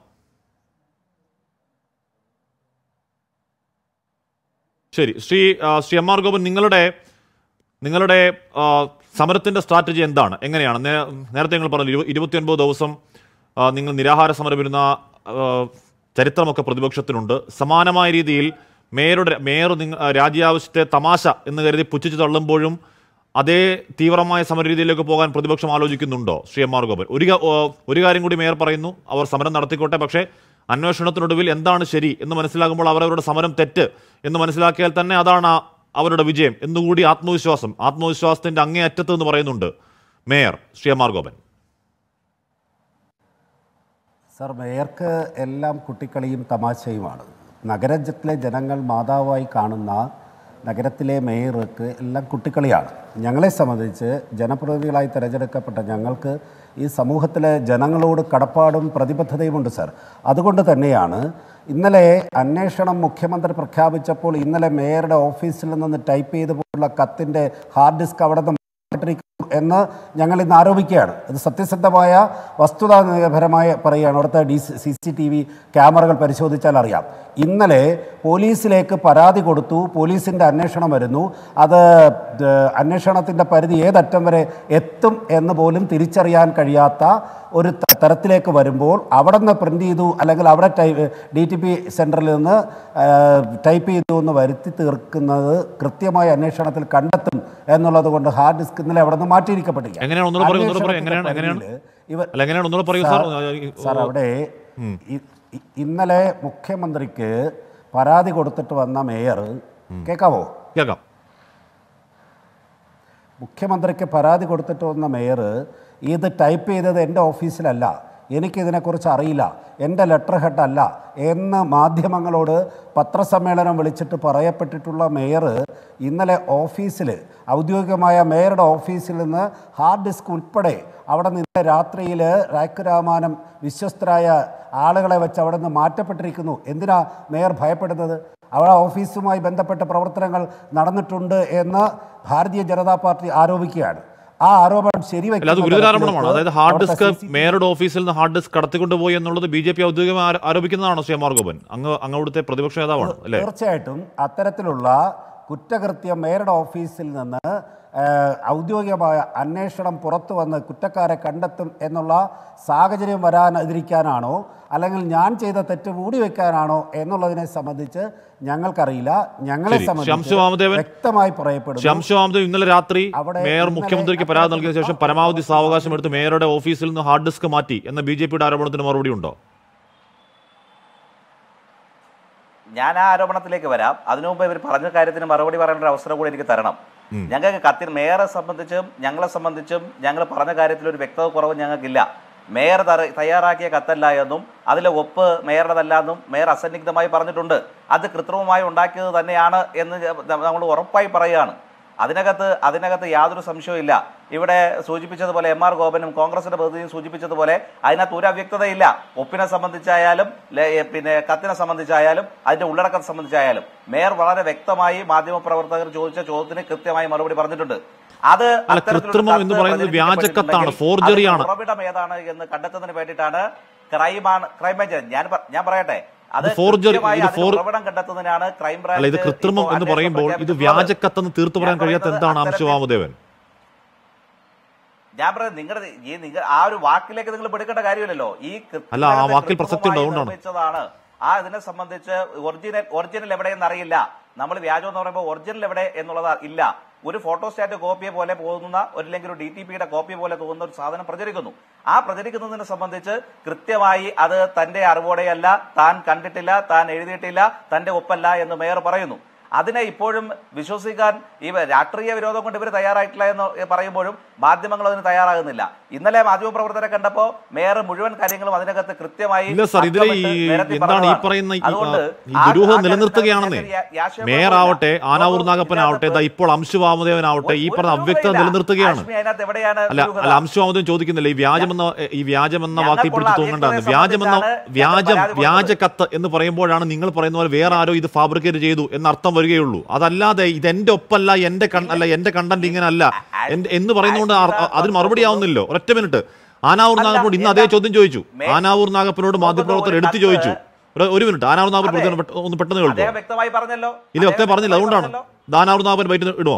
ശരി ശ്രീ ആ, ശ്രീ എം ആർ ഗോപൻ നിങ്ങളുടെ നിങ്ങളുടെ ആ, സമരത്തിന്റെ സ്ട്രാറ്റജി എന്താണ് എങ്ങനെയാണ് നേ- നേരത്തെ നിങ്ങൾ പറഞ്ഞു ഇരു- ഇരുപത്തിയൊൻപത് ദിവസം ആ, നിങ്ങൾ നിരാഹാര സമരം ഇരുന്ന ആ, ചരിത്രമൊക്കെ പ്രതിപക്ഷത്തിനുണ്ട് സമാനമായ രീതിയിൽ മേയറുടെ മേയർ നിങ്ങ ആ, രാജ്യാവശ്യത്തെ തമാശ എന്ന് കരുതി പുച്ഛിച്ച് തള്ളുമ്പോഴും അതേ തീവ്രമായ സമരരീതിയിലേക്ക് പോകാൻ പ്രതിപക്ഷം ആലോചിക്കുന്നുണ്ടോ ശ്രീ എം ആർ ഗോപൻ ഒരു കാ- ഓ, ഒരു കാര്യം കൂടി മേയർ പറയുന്നു അവർ സമരം നടത്തിക്കോട്ടെ പക്ഷേ അന്വേഷണത്തിനൊടുവിൽ എന്താണ് ശരി എന്ന് മനസ്സിലാകുമ്പോൾ അവരവരുടെ സമരം തെറ്റ് എന്ന് മനസ്സിലാക്കിയാൽ തന്നെ അതാണ് ആ അവരുടെ വിജയം എന്നുകൂടി ആത്മവിശ്വാസം ആത്മവിശ്വാസത്തിന്റെ അങ്ങേ അറ്റത്ത് എന്ന് പറയുന്നുണ്ട് mayor Shri M R Gopan sir മേയർക്ക് എല്ലാം കുട്ടിക്കളിയും തമാശയുമാണ് നഗരത്തിലെ ജനങ്ങൾ മാതാവായി കാണുന്ന നഗരത്തിലെ മേയർക്ക് എല്ലാം കുട്ടിക്കളിയാണ് ഞങ്ങളെ സംബന്ധിച്ച് ജനപ്രതിനിധികളായി തിരഞ്ഞെടുക്കപ്പെട്ട ഞങ്ങൾക്ക് ഈ സമൂഹത്തിലെ ജനങ്ങളോട് കടപ്പാടും പ്രതിബദ്ധതയുമുണ്ട് സർ അതുകൊണ്ട് തന്നെയാണ് ഇന്നലെ അന്വേഷണം മുഖ്യമന്ത്രി പ്രഖ്യാപിച്ചപ്പോൾ ഇന്നലെ മേയറുടെ ഓഫീസിൽ നിന്ന് ടൈപ്പ് ചെയ്ത് പോലുള്ള കത്തിൻ്റെ ഹാർഡ് ഡിസ്ക് അവിടെ നിന്ന് മാറ്റിയിരിക്കുന്നു എന്ന് ഞങ്ങൾ ഇന്ന് ആരോപിക്കുകയാണ് ഇത് സത്യസന്ധമായ വസ്തുതാപരമായ പറയുകയാണ് അവിടുത്തെ D C C T V ക്യാമറകൾ പരിശോധിച്ചാൽ അറിയാം ഇന്നലെ പോലീസിലേക്ക് പരാതി കൊടുത്തു പോലീസിൻ്റെ അന്വേഷണം വരുന്നു അത് ഏഹ്, അന്വേഷണത്തിൻ്റെ പരിധി ഏതറ്റം വരെ എത്തും എന്ന് പോലും തിരിച്ചറിയാൻ കഴിയാത്ത ഒരു ത- തരത്തിലേക്ക് വരുമ്പോൾ അവിടെ നിന്ന് പ്രിൻ്റ് ചെയ്തു അല്ലെങ്കിൽ അവിടെ ടൈപ്പ് ഡി ടി പി സെൻറ്ററിൽ നിന്ന് ടൈപ്പ് ചെയ്തു എന്ന് വരുത്തി തീർക്കുന്നത് കൃത്യമായ അന്വേഷണത്തിൽ കണ്ടെത്തും എന്നുള്ളത് കൊണ്ട് ഹാർഡ് ഡിസ്ക് ഇന്നലെ അവിടെ നിന്ന് മാറ്റിയിരിക്കപ്പെട്ടില്ല എങ്ങനെയാണ് ഒന്നുകൂടെ പറയൂ, ഒന്നുകൂടെ പറയൂ, എങ്ങനെയാണ്, എങ്ങനെയാണ്? ഇവർ അല്ല എങ്ങനെയാണ് ഒന്നുകൂടെ പറയൂ സാർ സാർ അവിടെ ഇ- ഇ- ഇന്നലെ മുഖ്യമന്ത്രിക്ക് പരാതി കൊടുത്തിട്ട് വന്ന മേയർ കേൾക്കാവോ കേൾക്കാം മുഖ്യമന്ത്രിക്ക് പരാതി കൊടുത്തിട്ട് വന്ന മേയർ ഇത് ടൈപ്പ് ചെയ്തത് എൻ്റെ ഓഫീസിലല്ല എനിക്കിതിനെക്കുറിച്ച് അറിയില്ല എൻ്റെ ലെറ്റർ ഹെഡ് അല്ല എന്ന് മാധ്യമങ്ങളോട് പത്രസമ്മേളനം വിളിച്ചിട്ട് പറയപ്പെട്ടിട്ടുള്ള മേയർ ഇന്നലെ ഓഫീസിൽ ഔദ്യോഗികമായ മേയറുടെ ഓഫീസിൽ നിന്ന് ഹാർഡ് ഡിസ്ക് ഉൾപ്പെടെ അവിടെ നിന്ന് രാത്രിയിൽ രാക്കുരാമാനം വിശ്വസ്തരായ ആളുകളെ വെച്ച് അവിടെ നിന്ന് മാറ്റപ്പെട്ടിരിക്കുന്നു എന്തിനാ മേയർ ഭയപ്പെടുന്നത് അവിടെ ഓഫീസുമായി ബന്ധപ്പെട്ട പ്രവർത്തനങ്ങൾ നടന്നിട്ടുണ്ട് എന്ന് ഭാരതീയ ജനതാ പാർട്ടി ആരോപിക്കുകയാണ് ആ ആരോപണം അല്ല അത് ശരിവെക്കുന്ന ഗുരുതരാരോപണമാണ് തരത്തിലേക്ക് അതായത് ഹാർഡ് അവിടുത്തെ ഡിസ്ക് CCTV മേയറുടെ ഓഫീസിൽ നിന്ന് ഹാർഡ് ഡിസ്ക് കടത്തിക്കൊണ്ടുപോയി എന്നുള്ളത് ബി ജെ പി ഔദ്യോഗികമായി ആരോ- ആരോപിക്കുന്നതാണോ ശ്രീ എം ആർ ഗോപൻ അങ്ങ് അങ്ങ് അവിടുത്തെ പ്രതിപക്ഷ നേതാവാണ് അല്ലേ തീർച്ചയായിട്ടും അത്തരത്തിലുള്ള കുറ്റകൃത്യം മേയറുടെ ഓഫീസിൽ നിന്ന് ഏഹ്, ഔദ്യോഗികമായ അന്വേഷണം പുറത്തു വന്ന് കുറ്റക്കാരെ കണ്ടെത്തും എന്നുള്ള സാഹചര്യം വരാതിരിക്കാനാണോ അല്ലെങ്കിൽ ഞാൻ ചെയ്ത തെറ്റ് മൂടി വെക്കാനാണോ എന്നുള്ളതിനെ സംബന്ധിച്ച് ഞങ്ങൾക്കറിയില്ല ഞങ്ങളെ ശരി. സംബന്ധിച്ച് ശംസു മാമദേവൻ- വ്യക്തമായി പറയപ്പെടുന്നു ശംശു അഹമ്മദ് ഇന്നലെ രാത്രി അവിടെ മേയർ ഇന്നലെ മുഖ്യമന്ത്രിക്ക് പരാതി നൽകിയ ശേഷം അത്തരത്തിലുള്ള പരമാവധി സാവകാശം എടുത്ത് മേയറുടെ ഓഫീസിൽ നിന്ന് ഹാർഡ് ഡിസ്ക് മാറ്റി എന്ന ബി ജെ പിയുടെ ആരോപണത്തിന് മറുപടി ഉണ്ടോ ഞാൻ ആ ആരോപണത്തിലേക്ക് വരാം അതിനു മുമ്പ് ഇവർ പറഞ്ഞ കാര്യത്തിന് മറുപടി പറയാനുള്ള ഒരു അവസരം കൂടി എനിക്ക് തരണം ഞങ്ങൾക്ക് കത്തിൽ മേയറെ സംബന്ധിച്ചും ഞങ്ങളെ സംബന്ധിച്ചും ഞങ്ങൾ പറഞ്ഞ കാര്യത്തിൽ ഒരു വ്യക്തത കുറവ് ഞങ്ങൾക്കില്ല മേയർ തറ- തയ്യാറാക്കിയ കത്തല്ല എന്നും അതിലെ ഒപ്പ് മേയറുടേതല്ല എന്നും മേയർ അസന്നിഗ്ധമായി പറഞ്ഞിട്ടുണ്ട് അത് കൃത്രിമമായി ഉണ്ടാക്കിയത് തന്നെയാണ് എന്ന് നമ്മൾ ഉറപ്പായി പറയുകയാണ് അതിനകത്ത് അതിനകത്ത് യാതൊരു സംശയവും ഇവിടെ സൂചിപ്പിച്ചതുപോലെ എം ആർ ഗോപനും കോൺഗ്രസിന്റെ പ്രതിനിധിയും സൂചിപ്പിച്ചതുപോലെ അതിനകത്ത് ഒരു അവ്യക്തതയില്ല ഒപ്പിനെ സംബന്ധിച്ചായാലും ലെ- പിന്നെ കത്തിനെ സംബന്ധിച്ചായാലും അതിന്റെ ഉള്ളടക്കത്തെ സംബന്ധിച്ചായാലും മേയർ വളരെ വ്യക്തമായി മാധ്യമപ്രവർത്തകർ ചോദിച്ച ചോദ്യത്തിന് കൃത്യമായി മറുപടി പറഞ്ഞിട്ടുണ്ട് അത് അത്തരത്തിലൊരു കൃത്രിമം എന്ന് കത്ത് പറയുന്നത് വ്യാജക്കത്താണ്, പ്രചരിപ്പിക്കപ്പെട്ടിട്ടുണ്ടെങ്കിൽ ഫോർജറിയാണ്. അതിന്റെ ഉറവിടം ഏതാണ് എന്ന് കണ്ടെത്തുന്നതിന് വേണ്ടിയിട്ടാണ് ക്രൈമാണ് ക്രൈംബ്രാഞ്ച് ഞാൻ പ- ഞാൻ പറയട്ടെ അത് ഇത് ഫോർജറി- കൃത്യമായി ഇത് അതിന്റെ ഫോർ- ഉറവിടം കണ്ടെത്തുന്നതിനാണ് അല്ല ഇത് ക്രൈംബ്രാഞ്ച് കൃത്രിമം ഇപ്പോൾ എന്ന് അന്വേഷണം പറയുമ്പോൾ ഇത് പ്രഖ്യാപിച്ചിട്ടുള്ളത്. വ്യാജക്കത്തെന്ന് തീർത്തു പറയാൻ ഞാൻ കഴിയാത്ത പറയുന്നത് എന്താണ് അത്തരത്തിൽ- അംശുവാമദേവൻ ഞാൻ പറയുന്നത് നിങ്ങളുടെ ഈ നിങ്ങൾ ആ ഒരു വാക്കിലേക്ക് നിങ്ങൾ പെടുക്കേണ്ട കാര്യമില്ലല്ലോ ഈ കൃത്രിമത്തെ അല്ല, ആ വാക്കിൽ പ്രസക്തി ഉണ്ട്, കൃത്രിമമായി അതുകൊണ്ടാണ്. നിർമ്മിച്ചതാണ് ആ ഇതിനെ സംബന്ധിച്ച് ഒറിജിനൽ ഒറിജിനൽ എവിടെയെന്ന് അറിയില്ല നമ്മൾ വ്യാജം എന്ന് പറയുമ്പോൾ ഒറിജിനൽ എവിടെ എന്നുള്ളത് ഇല്ല ഒരു ഫോട്ടോസ്റ്റാറ്റ് കോപ്പിയെ പോലെ പോകുന്ന അല്ലെങ്കിൽ ഒരു ഡി ടി പിയുടെ കോപ്പി പോലെ തോന്നുന്ന ഒരു സാധനം പ്രചരിക്കുന്നു ആ പ്രചരിക്കുന്നതിനെ സംബന്ധിച്ച് കൃത്യമായി അത് തന്റെ അറിവോടെയല്ല താൻ കണ്ടിട്ടില്ല താൻ എഴുതിയിട്ടില്ല തന്റെ ഒപ്പല്ല എന്ന് മേയർ പറയുന്നു അതിനെ ഇപ്പോഴും വിശ്വസിക്കാൻ ഈ രാഷ്ട്രീയ വിരോധം കൊണ്ട് ഇവർ തയ്യാറായിട്ടില്ല എന്ന് പറയുമ്പോഴും മാധ്യമങ്ങൾ അതിന് തയ്യാറാകുന്നില്ല ഇന്നലെ മാധ്യമപ്രവർത്തകരെ കണ്ടപ്പോൾ മേയർ മുഴുവൻ കാര്യങ്ങളും അതിനകത്ത് കൃത്യമായി ഇല്ല സാർ ഇതിലെ ഈ അക്കമിട്ട് നിരത്തി എന്താണ് ഈ പറഞ്ഞതാണ്. പറയുന്ന ഈ- അതുകൊണ്ട് ഈ ആ- ദുരൂഹം ആ നിലനിർത്തുകയാണെന്നേ കാര്യത്തിൽ യാ- യാശ്യം മേയർ കുഴപ്പമില്ല. ആവട്ടെ ആനാവൂർ നോക്കൂ, നാഗപ്പൻ ആവട്ടെ ഇതിനകത്ത് ദാ ഇപ്പോൾ അംശു വാമദേവൻ ആവട്ടെ ഈ ഒരു പറഞ്ഞ അവ്യക്തത ദുരൂഹമില്ല. നിലനിർത്തുകയാണ് ആശ്മി അതിനകത്ത് എവിടെയാണ് അല്ല ദുരൂഹത? അല്ല അംശു വാമദേവൻ ചോദിക്കുന്നില്ല ഈ വ്യാജമെന്ന ഈ വ്യാജമെന്ന വാക്കിൽ ഞങ്ങൾക്കുള്ള പിടിച്ച് തൂങ്ങണ്ടെന്ന് അവ്യക്തതയെ വ്യാജമെന്ന സംബന്ധിച്ചാണ് വ്യാജം ഞങ്ങൾ പരാതി വ്യാജ കൊടുത്തത്. കത്ത് എന്ന് പറയുമ്പോഴാണ് നിങ്ങൾ പറയുന്ന പോലെ വേറെ ആരോ ഇത് ഫാബ്രിക്കേറ്റ് ചെയ്തു എന്ന അർത്ഥം വരികയുള്ളൂ അതല്ലാതെ ഇത് എന്റെ ഒപ്പല്ല എന്റെ കൺ- അല്ല എന്റെ കണ്ടന്റ് ഇങ്ങനെ അല്ല എന്റെ- എന്ന് പറയുന്നതുകൊണ്ട് ആ- ആ- അതിന് മറുപടി ആവുന്നില്ലോ ഒരൊറ്റ മിനിറ്റ് ആനാവൂർ അല്ല, നാഗപ്പനോട് ഇന്ന് എന്താ- അതേ ചോദ്യം ചോദിച്ചു മേ- ആനാവൂർ നാഗപ്പനോട് മാധ്യമപ്രവർത്തകർ എടുത്തു കത്ത് ചോദിച്ചു ഒരു- ഒരു മിനിറ്റ് ആനാവൂർ നാഗപ്പൻ അതെ. പെട്ടെന്ന് പെട്ടെന്ന് ഒന്ന് പെട്ടെന്ന് കേൾക്കും അദ്ദേഹം വ്യക്തമായി പറഞ്ഞല്ലോ ഇല്ല ഒക്കെ അദ്ദേഹം പറഞ്ഞില്ല വ്യക്തമായി അതുകൊണ്ടാണ് പറഞ്ഞല്ലോ. ദാനാവൂർ നാഗപ്പൻ ബൈറ്റ് ഇടുമോ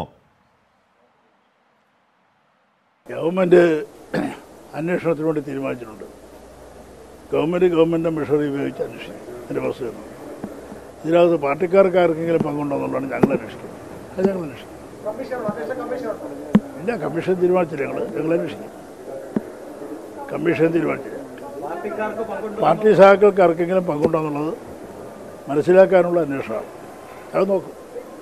ഗവൺമെൻറ് അന്വേഷണത്തിന് വേണ്ടി തീരുമാനിച്ചിട്ടുണ്ട് ഗവൺമെൻറ് ഗവൺമെൻറ് മിഷണറി ഉപയോഗിച്ച് അന്വേഷിക്കും എൻ്റെ വസ്തുത ഇതിനകത്ത് പാർട്ടിക്കാർക്ക് ആർക്കെങ്കിലും പങ്കുണ്ടോ എന്നുള്ളതാണ് ഞങ്ങൾ അന്വേഷിക്കുന്നത് അത് ഞങ്ങൾ അന്വേഷിക്കും ഇല്ല കമ്മീഷൻ തീരുമാനിച്ചില്ല ഞങ്ങൾ ഞങ്ങൾ അന്വേഷിക്കും കമ്മീഷൻ തീരുമാനിച്ചില്ല പാർട്ടി സഹാക്കൾക്ക് ആർക്കെങ്കിലും പങ്കുണ്ടോ എന്നുള്ളത് മനസ്സിലാക്കാനുള്ള അന്വേഷണമാണ് അത് നോക്കും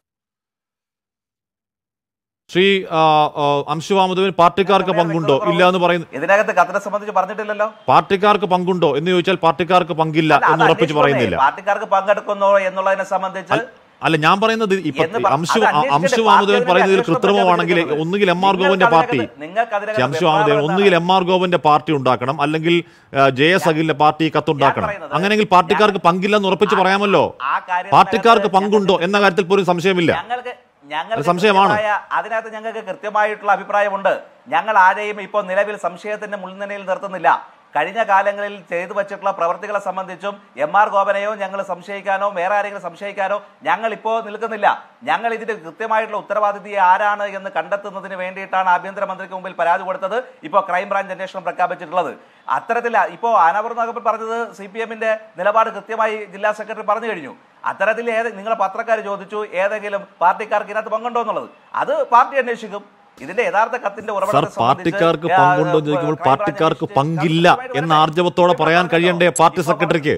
ശ്രീ ആ, ആ, അംശു വാമദേവൻ പാർട്ടിക്കാർക്ക് പങ്കുണ്ടോ ഇല്ല എന്ന് പറയുന്നു ഇതിനകത്ത് കത്തിനെ സംബന്ധിച്ച് പറഞ്ഞിട്ടില്ലല്ലോ പാർട്ടിക്കാർക്ക് പങ്കുണ്ടോ എന്ന് ചോദിച്ചാൽ പാർട്ടിക്കാർക്ക് പങ്കില്ല അല്ല, എന്ന് അത് ഉറപ്പിച്ച് അന്വേഷിക്കണേ. പറയുന്നില്ല പാർട്ടിക്കാർക്ക് പങ്കെടുക്കുന്നോ എന്നുള്ളതിനെ സംബന്ധിച്ച് അല്ല- അല്ല ഞാൻ പറയുന്നത് ഇപ്പൊ എന്ന് പ- അംശു അത് അന്വേഷിക്കട്ടെ. അംശു പാർട്ടി വാമദേവൻ അതിനകത്ത് പറയുന്നതിൽ അന്വേഷണം കൃത്രിമമാണെങ്കിൽ പ്രഖ്യാപിച്ചിരിക്കുന്നത്. ഒന്നുകിൽ എം ആർ ഗോവിന്റെ നിങ്ങൾക്ക് പാർട്ടി അതിനകത്ത് നിങ്ങൾക്ക് അതിനകത്ത് അംശു വാമദേവൻ വെപ്രാളം ഒന്നുകിൽ എന്താണ്? എം ആർ ഗോവിന്റെ പാർട്ടി ഉണ്ടാക്കണം അല്ലെങ്കിൽ ആ, ജെ എസ് അഖിലിന്റെ പാർട്ടി കത്തുണ്ടാക്കണം പറയുന്നത് അങ്ങനെയെങ്കിൽ പാർട്ടിക്കാർക്ക് പങ്കില്ലെന്ന് ഉറപ്പിച്ച് ആ- പറയാമല്ലോ ആ കാര്യം പാർട്ടിക്കാർക്ക് അതിനകത്ത് പങ്കുണ്ടോ എന്ന കാര്യത്തിൽ പോലും സംശയമില്ല ഞങ്ങൾക്ക് അത് ഞങ്ങൾക്ക് സംശയമാണ്. കൃത്യമായ- അതിനകത്ത് ഞങ്ങൾക്ക് കൃത്യമായിട്ടുള്ള അഭിപ്രായമുണ്ട് ഞങ്ങൾ ആരെയും ഇപ്പോൾ നിലവിൽ സംശയത്തിന്റെ മുൻനിരയിൽ നിർത്തുന്നില്ല കഴിഞ്ഞ കാലങ്ങളിൽ ചെയ്തു വച്ചിട്ടുള്ള പ്രവർത്തികളെ സംബന്ധിച്ചും എം ആർ ഗോപനെയോ ഞങ്ങൾ സംശയിക്കാനോ വേറെ ആരെങ്കിലും സംശയിക്കാനോ ഞങ്ങൾ ഇപ്പോൾ നിൽക്കുന്നില്ല ഞങ്ങൾ ഇതിന്റെ കൃത്യമായിട്ടുള്ള ഉത്തരവാദിത്വം ആരാണ് എന്ന് കണ്ടെത്തുന്നതിന് വേണ്ടിയിട്ടാണ് ആഭ്യന്തരമന്ത്രിക്ക് മുമ്പിൽ പരാതി കൊടുത്തത് ഇപ്പോൾ ക്രൈംബ്രാഞ്ച് അന്വേഷണം പ്രഖ്യാപിച്ചിട്ടുള്ളത് അത്തരത്തിൽ ഇപ്പോൾ അനാവർ നാഗപ്പൻ പറഞ്ഞത് സി പി എമ്മിന്റെ നിലപാട് കൃത്യമായി ജില്ലാ സെക്രട്ടറി പറഞ്ഞു കഴിഞ്ഞു അത്തരത്തിൽ ഏത് നിങ്ങളെ പത്രക്കാർ ചോദിച്ചു ഏതെങ്കിലും പാർട്ടിക്കാർക്ക് ഇതിനകത്ത് പങ്കുണ്ടോ എന്നുള്ളത് അത് പാർട്ടി അന്വേഷിക്കും ഇതിന്റെ യഥാർത്ഥ കത്തിന്റെ സാർ ഉറവിടത്തെ സംബന്ധിച്ച് പാർട്ടിക്കാർക്ക് ആ, പങ്കുണ്ടോ എന്ന് ചോദിക്കുമ്പോൾ ക്രൈംബ്രാഞ്ച് പാർട്ടിക്കാർക്ക് അന്വേഷിച്ച് പങ്കില്ല കൃത്യമായിട്ട് എന്ന വരാൻ ആർജവത്തോടെ പറയാൻ പറഞ്ഞല്ലോ. കഴിയണ്ടേ പാർട്ടി ഇപ്പോൾ സെക്രട്ടറിക്ക്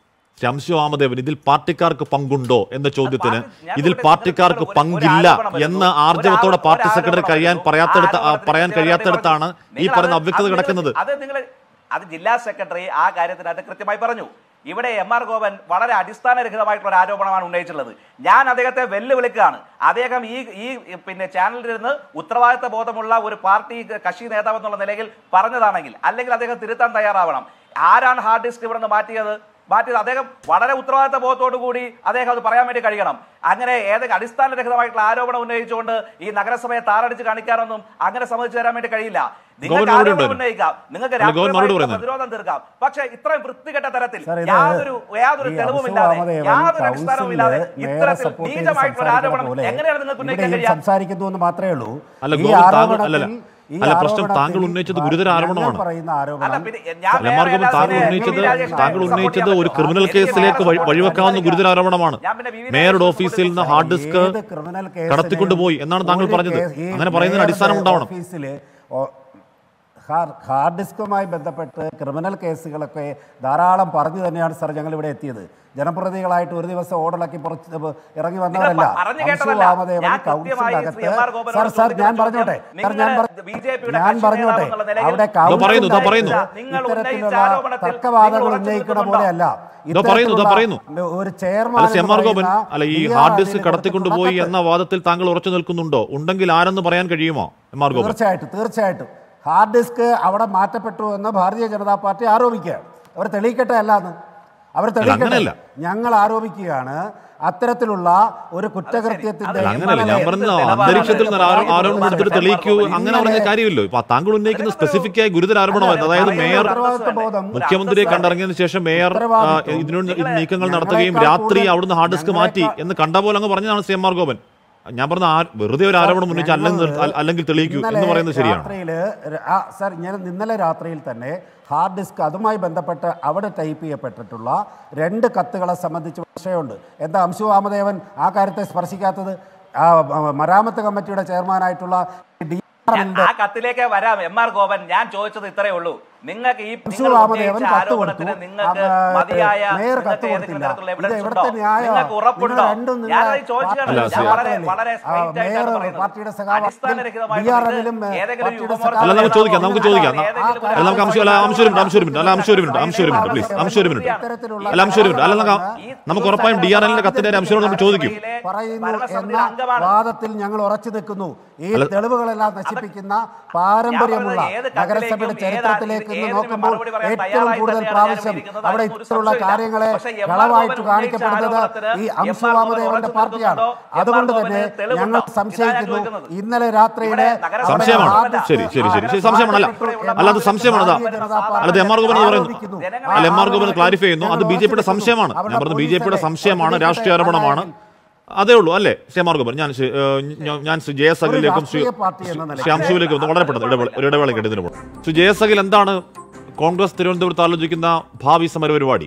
ശംശു വാമദേവൻ ഇതിൽ പാർട്ടിക്കാർക്ക് പങ്കുണ്ടോ എന്ന ചോദ്യത്തിന് പാർട്ടി- ഞാൻ ഇതിൽ ഇവിടെ പാർട്ടിക്കാർക്ക് നിങ്ങൾക്ക് ഒരു- ഒരു പങ്കില്ല ആരോപണം വരുന്നു. എന്ന് ഒരു ആർജവത്തോടെ ആരോപണം പാർട്ടി വരുന്നു. സെക്രട്ടറി കഴിയാൻ ആ പറയാത്തടുത്ത് ആ, ആരോപണത്തിന് പറയാൻ കൃത്യമായി കഴിയാത്തടുത്താണ് ഈ നിങ്ങൾ പറയുന്ന അത് അവ്യക്തത അത് കിടക്കുന്നത് അത് നിങ്ങൾ അത് ജില്ലാ സെക്രട്ടറി ആ കാര്യത്തിനകത്ത് കൃത്യമായി പറഞ്ഞു ഇവിടെ എം ആർ ഗോപൻ വളരെ അടിസ്ഥാനരഹിതമായിട്ടുള്ള ഒരു ആരോപണമാണ് ഉന്നയിച്ചിട്ടുള്ളത് ഞാൻ അദ്ദേഹത്തെ വെല്ലുവിളിക്കുകയാണ് അദ്ദേഹം ഈ ഈ പിന്നെ ചാനലിലിരുന്ന് ഉത്തരവാദിത്ത ബോധമുള്ള ഒരു പാർട്ടി കക്ഷി നേതാവ് എന്നുള്ള നിലയിൽ പറഞ്ഞതാണെങ്കിൽ അല്ലെങ്കിൽ അദ്ദേഹം തിരുത്താൻ തയ്യാറാവണം ആരാണ് ഹാർഡ് ഡിസ്ക് ഇവിടെ നിന്ന് മാറ്റിയത് മാറ്റിയത് അദ്ദേഹം വളരെ ഉത്തരവാദിത്ത ബോധത്തോടു കൂടി അദ്ദേഹം അത് പറയാൻ വേണ്ടി കഴിയണം അങ്ങനെ ഏതൊക്കെ അടിസ്ഥാനരഹിതമായിട്ടുള്ള ആരോപണം ഉന്നയിച്ചുകൊണ്ട് ഈ നഗരസഭയെ താറടിച്ച് കാണിക്കാനൊന്നും അങ്ങനെ സമ്മതിച്ചു തരാൻ വേണ്ടി കഴിയില്ല നിങ്ങൾക്ക് ഗോവിന്ദ് മറുപടി ആരോപണം ഉണ്ടോ? ഉന്നയിക്കാം നിങ്ങൾക്ക് അല്ല, ഗോവിന്ദ് മറുപടി രാഷ്ട്രീയമായിട്ടുള്ള പറയുന്നത്. പ്രതിരോധം തീർക്കാം പക്ഷെ ഇത്രയും വൃത്തികെട്ട തരത്തിൽ സാർ, ഇത് യാതൊരു യാതൊരു ഈ തെളിവുമില്ലാതെ അംശുവാമദേവൻ യാതൊരു അടിസ്ഥാനവും ഇല്ലാതെ കൗൺസിലില് മേയറെ ഇത്തരത്തിൽ സപ്പോർട്ട് ചെയ്ത് നീചമായിട്ടുള്ള ഒരു സംസാരിക്കുന്ന ആരോപണം പോലെ എങ്ങനെയാണ് നിങ്ങൾക്ക് ഉന്നയിക്കാൻ ഇവിടെയും കഴിയുക സംസാരിക്കുന്നു എന്ന് മാത്രമേ ഉള്ളൂ അല്ല, ഈ ഗോവിന്ദ് താങ്കൾ- ആരോപണത്തിൽ- അല്ലല്ല. ഈ അല്ല, പ്രശ്നം ആരോപണത്തിൽ താങ്കൾ ഉന്നയിച്ചത് ഗുരുതര ഞങ്ങൾ ആരോപണമാണ്. പറയുന്ന അല്ല ആരോപണം പിന്നെ ഞാൻ അല്ല, മാർഗം വേറെ താങ്കൾ എല്ലാത്തിനെയും ഉന്നയിച്ചത് വി. രാജേഷിനെ താങ്കൾ support ഉന്നയിച്ചത് ചെയ്യാൻ ഒരു പറ്റുമോ? ക്രിമിനൽ എനിക്ക് കേസിലേക്ക് വേറെ വഴി- support വഴിവെക്കാവുന്ന ചെയ്യാൻ ഗുരുതര ആരോപണമാണ് ഞാൻ പിന്നെ വി. വി. മേയറുടെ രാജേഷിനെ ഓഫീസിൽ നിന്ന് support ഹാർഡ് ഡിസ്ക് ഏത് ക്രിമിനൽ കേസിനെയും കടത്തിക്കൊണ്ടുപോയി എന്നാണ് താങ്കൾ ഒരു പറഞ്ഞത് കേസ്- ഈ അങ്ങനെ പറയുന്നതിന് മേയറുടെ അടിസ്ഥാനം ഉണ്ടാവണം ഓഫീസില് ഓ- ഹാർ- ഹാർഡ് ഡിസ്കുമായി ബന്ധപ്പെട്ട് ക്രിമിനൽ കേസുകളൊക്കെ ധാരാളം പറഞ്ഞു തന്നെയാണ് സാർ ഞങ്ങൾ ഇവിടെ എത്തിയത് ജനപ്രതിനിധികളായിട്ട് ഒരു ദിവസം ഓടലാക്കി പുറത്ത് ഇറങ്ങി വന്നവരല്ല നിങ്ങൾ പറഞ്ഞു അംശു കേട്ടതല്ല. വാമദേവൻ ഞാൻ കൃത്യമായി കൗൺസിലിനകത്ത് ശ്രീ എം ആർ ഗോപനോട് സാർ സാർ ഞാൻ ചോദിച്ച പറഞ്ഞോട്ടെ ചോദ്യം സാർ ഞാൻ നിങ്ങൾ പറ- ബിജെപിയുടെ ഞാൻ കക്ഷി പറഞ്ഞോട്ടെ നേതാവെന്നുള്ള നിലയിൽ അവിടെ ഇതോ പറയുന്നു, ഇതോ പറയുന്നു. നിങ്ങൾ ഇത്തരത്തിലുള്ള ഉന്നയിച്ച ആരോപണത്തിൽ തർക്കവാദങ്ങൾ നിങ്ങൾ ഉറച്ചു ഉന്നയിക്കുന്ന നിൽക്കുന്നുണ്ടോ? പോലെയല്ല ഇതോ പറയുന്നു, ഇതോ പറയുന്നു. ഒരു ചെയർമാൻ അല്ല സി എം ആർ എന്ന് ഗോപൻ പറയുന്ന അല്ല ഈ ഡി ആർ ഹാർഡ് ഡിസ്ക് അനിലിന് കടത്തിക്കൊണ്ടുപോയി കൊടുത്തിട്ടുള്ള എന്ന വാദത്തിൽ താങ്കൾ ഉറച്ചു നിൽക്കുന്നുണ്ടോ ഉണ്ടെങ്കിൽ ആരെന്ന് പറയാൻ കഴിയുമോ എം ആർ ഗോപൻ തീർച്ചയായിട്ടും തീർച്ചയായിട്ടും ഹാർഡ് ഡിസ്ക് അവിടെ മാറ്റപ്പെട്ടു എന്ന് ഭാരതീയ ജനതാ പാർട്ടി ആരോപിക്കുകയാണ് അവർ തെളിയിക്കട്ടെ അല്ലാന്ന് അവർ തെളിയിക്കട്ടെ അങ്ങനെയല്ല. ഞങ്ങൾ ആരോപിക്കുകയാണ് അത്തരത്തിലുള്ള ഒരു കുറ്റകൃത്യത്തിന്റെ അല്ല, അങ്ങനെയല്ല ഞാൻ എന്ത് പറഞ്ഞത് നിലപാടാണ് അന്തരീക്ഷത്തിൽ നിന്ന് ആരോ- പറയുന്നത്? ആരോപണം എടുത്തിട്ട് തെളിയിക്കൂ അങ്ങനെ പറഞ്ഞ കാര്യമില്ലോ ഇപ്പൊ താങ്കൾ ഉന്നയിക്കുന്ന സ്പെസിഫിക് ആയ ഗുരുതര ആരോപണമായിരുന്നു അതായത് മേയർ ഉത്തരവാദിത്വ ബോധം മുഖ്യമന്ത്രിയെ കണ്ടിറങ്ങിയതിനു ശേഷം മേയർ ആ, ഉത്തരവാദിത്വം. ഇതിനോട് നിങ്ങളെ- നീക്കങ്ങൾ നടത്തുകയും ഞങ്ങളെക്കാൾ രാത്രി കൂടുതൽ- അവിടുന്ന് ഹാർഡ് ഡിസ്ക് മാറ്റി ഞങ്ങളെക്കാൾ- എന്ന് കണ്ട പോലെ അങ്ങ് പറഞ്ഞതാണ് സി എം ആർ ഗോപൻ ഞാൻ പറഞ്ഞ ആ- വെറുതെ ഒരു ആരോപണം ഉന്നയിച്ച് അല്ലെങ്കിൽ ഞങ്ങൾ അല്ലെങ്കിൽ തെളിയിക്കൂ എന്ന് ഇന്നലെ പറയുന്നത് ശരിയാണ് രാത്രിയില് ര- ആ, സർ ഞാൻ ഇന്നലെ രാത്രിയിൽ തന്നെ ഹാർഡ് ഡിസ്ക് അതുമായി ബന്ധപ്പെട്ട് അവിടെ ടൈപ്പ് ചെയ്യപ്പെട്ടിട്ടുള്ള രണ്ട് കത്തുകളെ സംബന്ധിച്ച് വിഷയമുണ്ട് എന്താ അംശു വാമദേവൻ ആ കാര്യത്തെ സ്പർശിക്കാത്തത് ആ, ആ, മരാമത്ത് കമ്മിറ്റിയുടെ ചെയർമാനായിട്ടുള്ള ഡി ഞാൻ ആ കത്തിലേക്ക് വരാം എം ആർ ഗോപൻ ഞാൻ ചോദിച്ചത് ഇത്രയേ ഉള്ളൂ നിങ്ങൾക്ക് ഈ അംശു നിങ്ങൾ വാമദേവൻ ഉന്നയിച്ച കത്ത് ആരോപണത്തിന് കൊടുത്തു നിങ്ങൾക്ക് ആ, മതിയായ മേയർ നിങ്ങൾക്ക് കത്ത് ഏതെങ്കിലും കൊടുത്തില്ല തരത്തിലുള്ള ഇത് evidence എവിടുത്തെ ഉണ്ടോ? ന്യായമാണ്? നിങ്ങൾക്ക് ഉറപ്പുണ്ടോ നിങ്ങൾ രണ്ടും നിങ്ങളെ ഞാനത് ചോദിക്കുകയാണ് അല്ല, ഞാൻ ശരി. വളരെ വളരെ ആ, straight ആയിട്ടാണ് മേയർ പറയുന്നത്. പാർട്ടിയുടെ സഖാവ് അടിസ്ഥാനരഹിതമായിട്ട് ഡി ആർ ഇത് എല്ലിലും, ഏ, ഏതെങ്കിലും പാർട്ടിയുടെ യുവമോർച്ച സഖാവ് അല്ല നമുക്ക് ചോദിക്കാം നമുക്ക് ചോദിക്കാം ഏതെങ്കിലും അല്ല നമുക്ക് അംശം അല്ല അംശം ഒരു മിനിറ്റ് അംശം ഒരു മിനിറ്റ് അല്ല അംശം ഒരു മിനിറ്റ് അംശം ഒരു മിനിറ്റ് പ്ലീസ് അംശം ഒരു മിനിറ്റ് അല്ല അംശം ഒരു മിനിറ്റ് അല്ല നമുക്ക് നമുക്ക് ഉറപ്പായും ഡി ആർ എല്ലിന്റെ കത്തിന്റെ അംശം നമ്മൾ ചോദിക്കും പറയുന്നു ഭരണസമിതിയുടെ എന്ന അംഗമാണ്. വാദത്തിൽ ഞങ്ങൾ ഉറച്ചു നിൽക്കുന്നു ഈ അല്ല- തെളിവുകളെല്ലാം നശിപ്പിക്കുന്ന പാരമ്പര്യമുള്ള ഞാൻ പറഞ്ഞത് ഏത് നഗരസഭയുടെ കത്തിലേക്കും ചരിത്രത്തിലേക്ക് ഏത് നിന്ന് ഏതിനും നോക്കുമ്പോൾ മറുപടി പറയാൻ ഏറ്റവും തയ്യാറായി കൂടുതൽ തന്നെയാണ് പ്രാവശ്യം ഞാൻ ഇരിക്കുന്നത്. അവിടെ അതിനൊരു ഇത്തരമുള്ള സംശയമില്ല. കാര്യങ്ങളെ പക്ഷേ എം ആർ കളവായിട്ട് ഗോപൻ കാണിക്കപ്പെടുന്നത് ഉന്നയിച്ച ഈ ആരോപണത്തിന് അംശു എം ആർ വാമദേവന്റെ ഗോപൻ പാർട്ടിയാണ് ഉറച്ചു നിൽക്കുന്നുണ്ടോ? അതുകൊണ്ട് എം ആർ തന്നെ ഗോപന് തെളിവുണ്ടോ? ഞങ്ങൾ ഇതാ ഞാൻ സംശയിക്കുന്നു ചോദിക്കുന്നത്. ഇന്നലെ രാത്രിയിലെ ഇവിടെ നഗരസഭ സംശയമാണ് ഹാർഡ് ഡിസ്ക് ശരി ശരി ശരി ശരി ആ, സംശയമാണല്ല ആരോപിക്കുന്നു. അല്ലാതെ സംശയമാണതാ ഭാരതീയ ജനതാ പാർട്ടി അല്ലാതെ എം ആർ ഗോപൻ എന്ന് പറയുന്നു ആരോപിക്കുന്നു. അല്ല എം ആർ ഗോപൻ ക്ലാരിഫൈ ചെയ്യുന്നു അത് ബി ജെ പിയുടെ സംശയമാണ് ഞാൻ പറഞ്ഞത് ബി ജെ പിയുടെ സംശയമാണ് രാഷ്ട്രീയ ആരോപണമാണ് അതേ ഉള്ളൂ അല്ലേ സി എം ആർ ഗോപൻ ഞാൻ ശ്രീ- ഏഹ് ഞാൻ- ഞാൻ ശ്രീ ജെ എസ് അഖിലേക്കും ശ്രീ രാഷ്ട്രീയ പാർട്ടി എന്ന നിലയ്ക്ക് ശ്രീ അംശുവിലേക്കും ഒന്ന് വളരെ പെട്ടെന്ന് ഇടവേള ഒരു ഇടവേള കേട്ടതിന് പോകും ശ്രീ ജെ എസ് അഖിൽ എന്താണ് കോൺഗ്രസ് തിരുവനന്തപുരത്ത് ആലോചിക്കുന്ന ഭാവി സമര പരിപാടി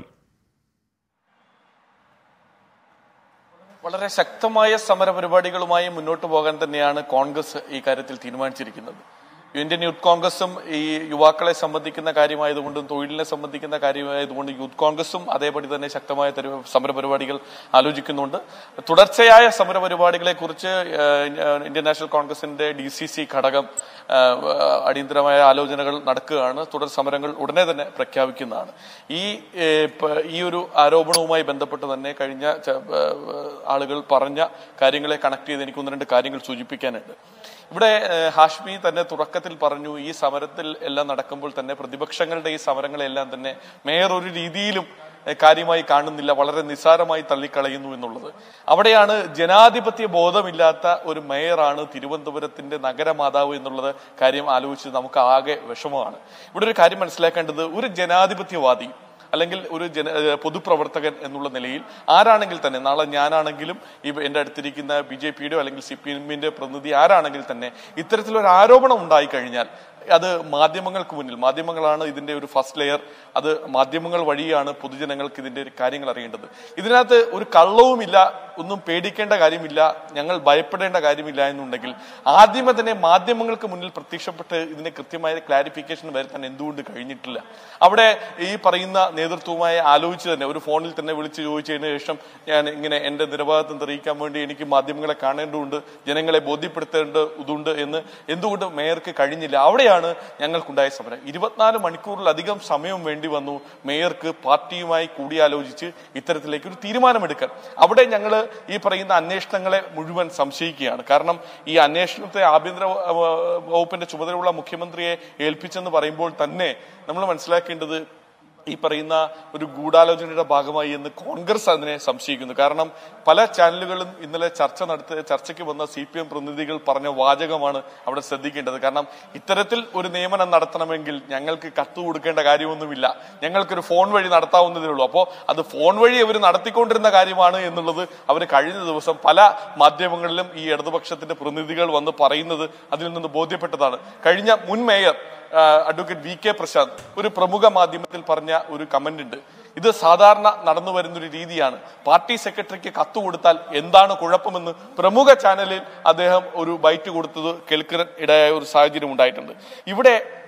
വളരെ ശക്തമായ സമര പരിപാടികളുമായി മുന്നോട്ട് പോകാൻ തന്നെയാണ് കോൺഗ്രസ് ഈ കാര്യത്തിൽ തീരുമാനിച്ചിരിക്കുന്നത് ഇന്ത്യൻ യൂത്ത് കോൺഗ്രസും ഈ യുവാക്കളെ സംബന്ധിക്കുന്ന കാര്യമായതുകൊണ്ടും തൊഴിലിനെ സംബന്ധിക്കുന്ന കാര്യമായതുകൊണ്ടും യൂത്ത് കോൺഗ്രസും അതേപടി തന്നെ ശക്തമായ തെരു- സമര പരിപാടികൾ ആലോചിക്കുന്നുണ്ട് തുടർച്ചയായ സമര പരിപാടികളെ കുറിച്ച് ഇന്ത്യൻ നാഷണൽ കോൺഗ്രസിന്റെ ഡി സി സി ഘടകം ആ, അടിയന്തരമായ ആലോചനകൾ നടക്കുകയാണ് തുടർ സമരങ്ങൾ ഉടനെ തന്നെ പ്രഖ്യാപിക്കുന്നതാണ് ഈ ഏ, പ- ഈ ഒരു ആരോപണവുമായി ബന്ധപ്പെട്ട് തന്നെ കഴിഞ്ഞ ച- ഏ, ആളുകൾ പറഞ്ഞ കാര്യങ്ങളെ കണക്ട് ചെയ്ത് എനിക്ക് ഒന്ന് രണ്ട് കാര്യങ്ങൾ സൂചിപ്പിക്കാനുണ്ട് ഇവിടെ ഏഹ്, ഹാഷ്മി തന്നെ തുടക്കത്തിൽ പറഞ്ഞു ഈ സമരത്തിൽ എല്ലാം നടക്കുമ്പോൾ തന്നെ പ്രതിപക്ഷങ്ങളുടെ ഈ സമരങ്ങളെല്ലാം തന്നെ മേയർ ഒരു രീതിയിലും ഏഹ്, കാര്യമായി കാണുന്നില്ല വളരെ നിസ്സാരമായി തള്ളിക്കളയുന്നു എന്നുള്ളത് അവിടെയാണ് ജനാധിപത്യ ബോധമില്ലാത്ത ഒരു മേയറാണ് തിരുവനന്തപുരത്തിന്റെ നഗരമാതാവ് എന്നുള്ളത് കാര്യം ആലോചിച്ച് നമുക്ക് ആകെ വിഷമമാണ് ഇവിടെ ഒരു കാര്യം മനസ്സിലാക്കേണ്ടത് ഒരു ജനാധിപത്യവാദി അല്ലെങ്കിൽ ഒരു ജന ഏഹ് പൊതുപ്രവർത്തകൻ എന്നുള്ള നിലയിൽ ആരാണെങ്കിൽ തന്നെ നാളെ ഞാനാണെങ്കിലും ഈ എന്റെ അടുത്തിരിക്കുന്ന ബി ജെ പിയുടെ അല്ലെങ്കിൽ സി പി എമ്മിന്റെ പ്രതിനിധി ആരാണെങ്കിൽ തന്നെ ഇത്തരത്തിലൊരു ആരോപണം ഉണ്ടായി കഴിഞ്ഞാൽ അത് മാധ്യമങ്ങൾക്ക് മുന്നിൽ മാധ്യമങ്ങളാണ് ഇതിന്റെ ഒരു ഫസ്റ്റ് ലെയർ അത് മാധ്യമങ്ങൾ വഴിയാണ് പൊതുജനങ്ങൾക്ക് ഇതിന്റെ ഒരു കാര്യങ്ങൾ അറിയേണ്ടത് ഇതിനകത്ത് ഒരു കള്ളവുമില്ല ഒന്നും പേടിക്കേണ്ട കാര്യമില്ല ഞങ്ങൾ ഭയപ്പെടേണ്ട കാര്യമില്ല എന്നുണ്ടെങ്കിൽ ആദ്യമേ തന്നെ മാധ്യമങ്ങൾക്ക് മുന്നിൽ പ്രത്യക്ഷപ്പെട്ട് ഇതിന് കൃത്യമായ ക്ലാരിഫിക്കേഷൻ വരുത്താൻ എന്തുകൊണ്ട് കഴിഞ്ഞിട്ടില്ല അവിടെ ഈ പറയുന്ന നേതൃത്വവുമായി ആലോചിച്ച് തന്നെ ഒരു ഫോണിൽ തന്നെ വിളിച്ച് ചോദിച്ചതിന് ശേഷം ഞാൻ ഇങ്ങനെ എന്റെ നിരവാദിത്വം തെളിയിക്കാൻ വേണ്ടി എനിക്ക് മാധ്യമങ്ങളെ കാണേണ്ടതുണ്ട് ജനങ്ങളെ ബോധ്യപ്പെടുത്തേണ്ടതുണ്ട് എന്ന് എന്തുകൊണ്ട് മേയർക്ക് കഴിഞ്ഞില്ല അവിടെയാണ് ഞങ്ങൾക്കുണ്ടായ സമരം ഇരുപത്തിനാല് മണിക്കൂറിലധികം സമയം വേണ്ടി വന്നു മേയർക്ക് പാർട്ടിയുമായി കൂടിയാലോചിച്ച് ഇത്തരത്തിലേക്ക് ഒരു തീരുമാനമെടുക്കാൻ അവിടെ ഞങ്ങൾ ഈ പറയുന്ന അന്വേഷണങ്ങളെ മുഴുവൻ സംശയിക്കുകയാണ് കാരണം ഈ അന്വേഷണത്തെ ആഭ്യന്തര വ- വ- വകുപ്പിന്റെ ചുമതലയുള്ള മുഖ്യമന്ത്രിയെ ഏൽപ്പിച്ചെന്ന് പറയുമ്പോൾ തന്നെ നമ്മൾ മനസ്സിലാക്കേണ്ടത് ഈ പറയുന്ന ഒരു ഗൂഢാലോചനയുടെ ഭാഗമായി എന്ന് കോൺഗ്രസ് അതിനെ സംശയിക്കുന്നു കാരണം പല ചാനലുകളും ഇന്നലെ ചർച്ച നടത്തി ചർച്ചയ്ക്ക് വന്ന സി പി എം പ്രതിനിധികൾ പറഞ്ഞ വാചകമാണ് അവിടെ ശ്രദ്ധിക്കേണ്ടത് കാരണം ഇത്തരത്തിൽ ഒരു നിയമനം നടത്തണമെങ്കിൽ ഞങ്ങൾക്ക് കത്ത് കൊടുക്കേണ്ട കാര്യമൊന്നുമില്ല ഞങ്ങൾക്കൊരു ഫോൺ വഴി നടത്താവുന്നതേ ഉള്ളൂ അപ്പോൾ അത് ഫോൺ വഴി അവർ നടത്തിക്കൊണ്ടിരുന്ന കാര്യമാണ് എന്നുള്ളത് അവർ കഴിഞ്ഞ ദിവസം പല മാധ്യമങ്ങളിലും ഈ ഇടതുപക്ഷത്തിന്റെ പ്രതിനിധികൾ വന്ന് പറയുന്നത് അതിൽ നിന്ന് ബോധ്യപ്പെട്ടതാണ് കഴിഞ്ഞ മുൻ മേയർ ആ, അഡ്വക്കേറ്റ് വി കെ പ്രശാന്ത് ഒരു പ്രമുഖ മാധ്യമത്തിൽ പറഞ്ഞ ഒരു കമന്റ് ഉണ്ട് ഇത് സാധാരണ നടന്നു വരുന്ന ഒരു രീതിയാണ് പാർട്ടി സെക്രട്ടറിക്ക് കത്ത് കൊടുത്താൽ എന്താണ് കുഴപ്പമെന്ന് പ്രമുഖ ചാനലിൽ അദ്ദേഹം ഒരു ബൈറ്റ് കൊടുത്തത് കേൾക്കാൻ ഇടയായ ഒരു സാഹചര്യം ഉണ്ടായിട്ടുണ്ട് ഇവിടെ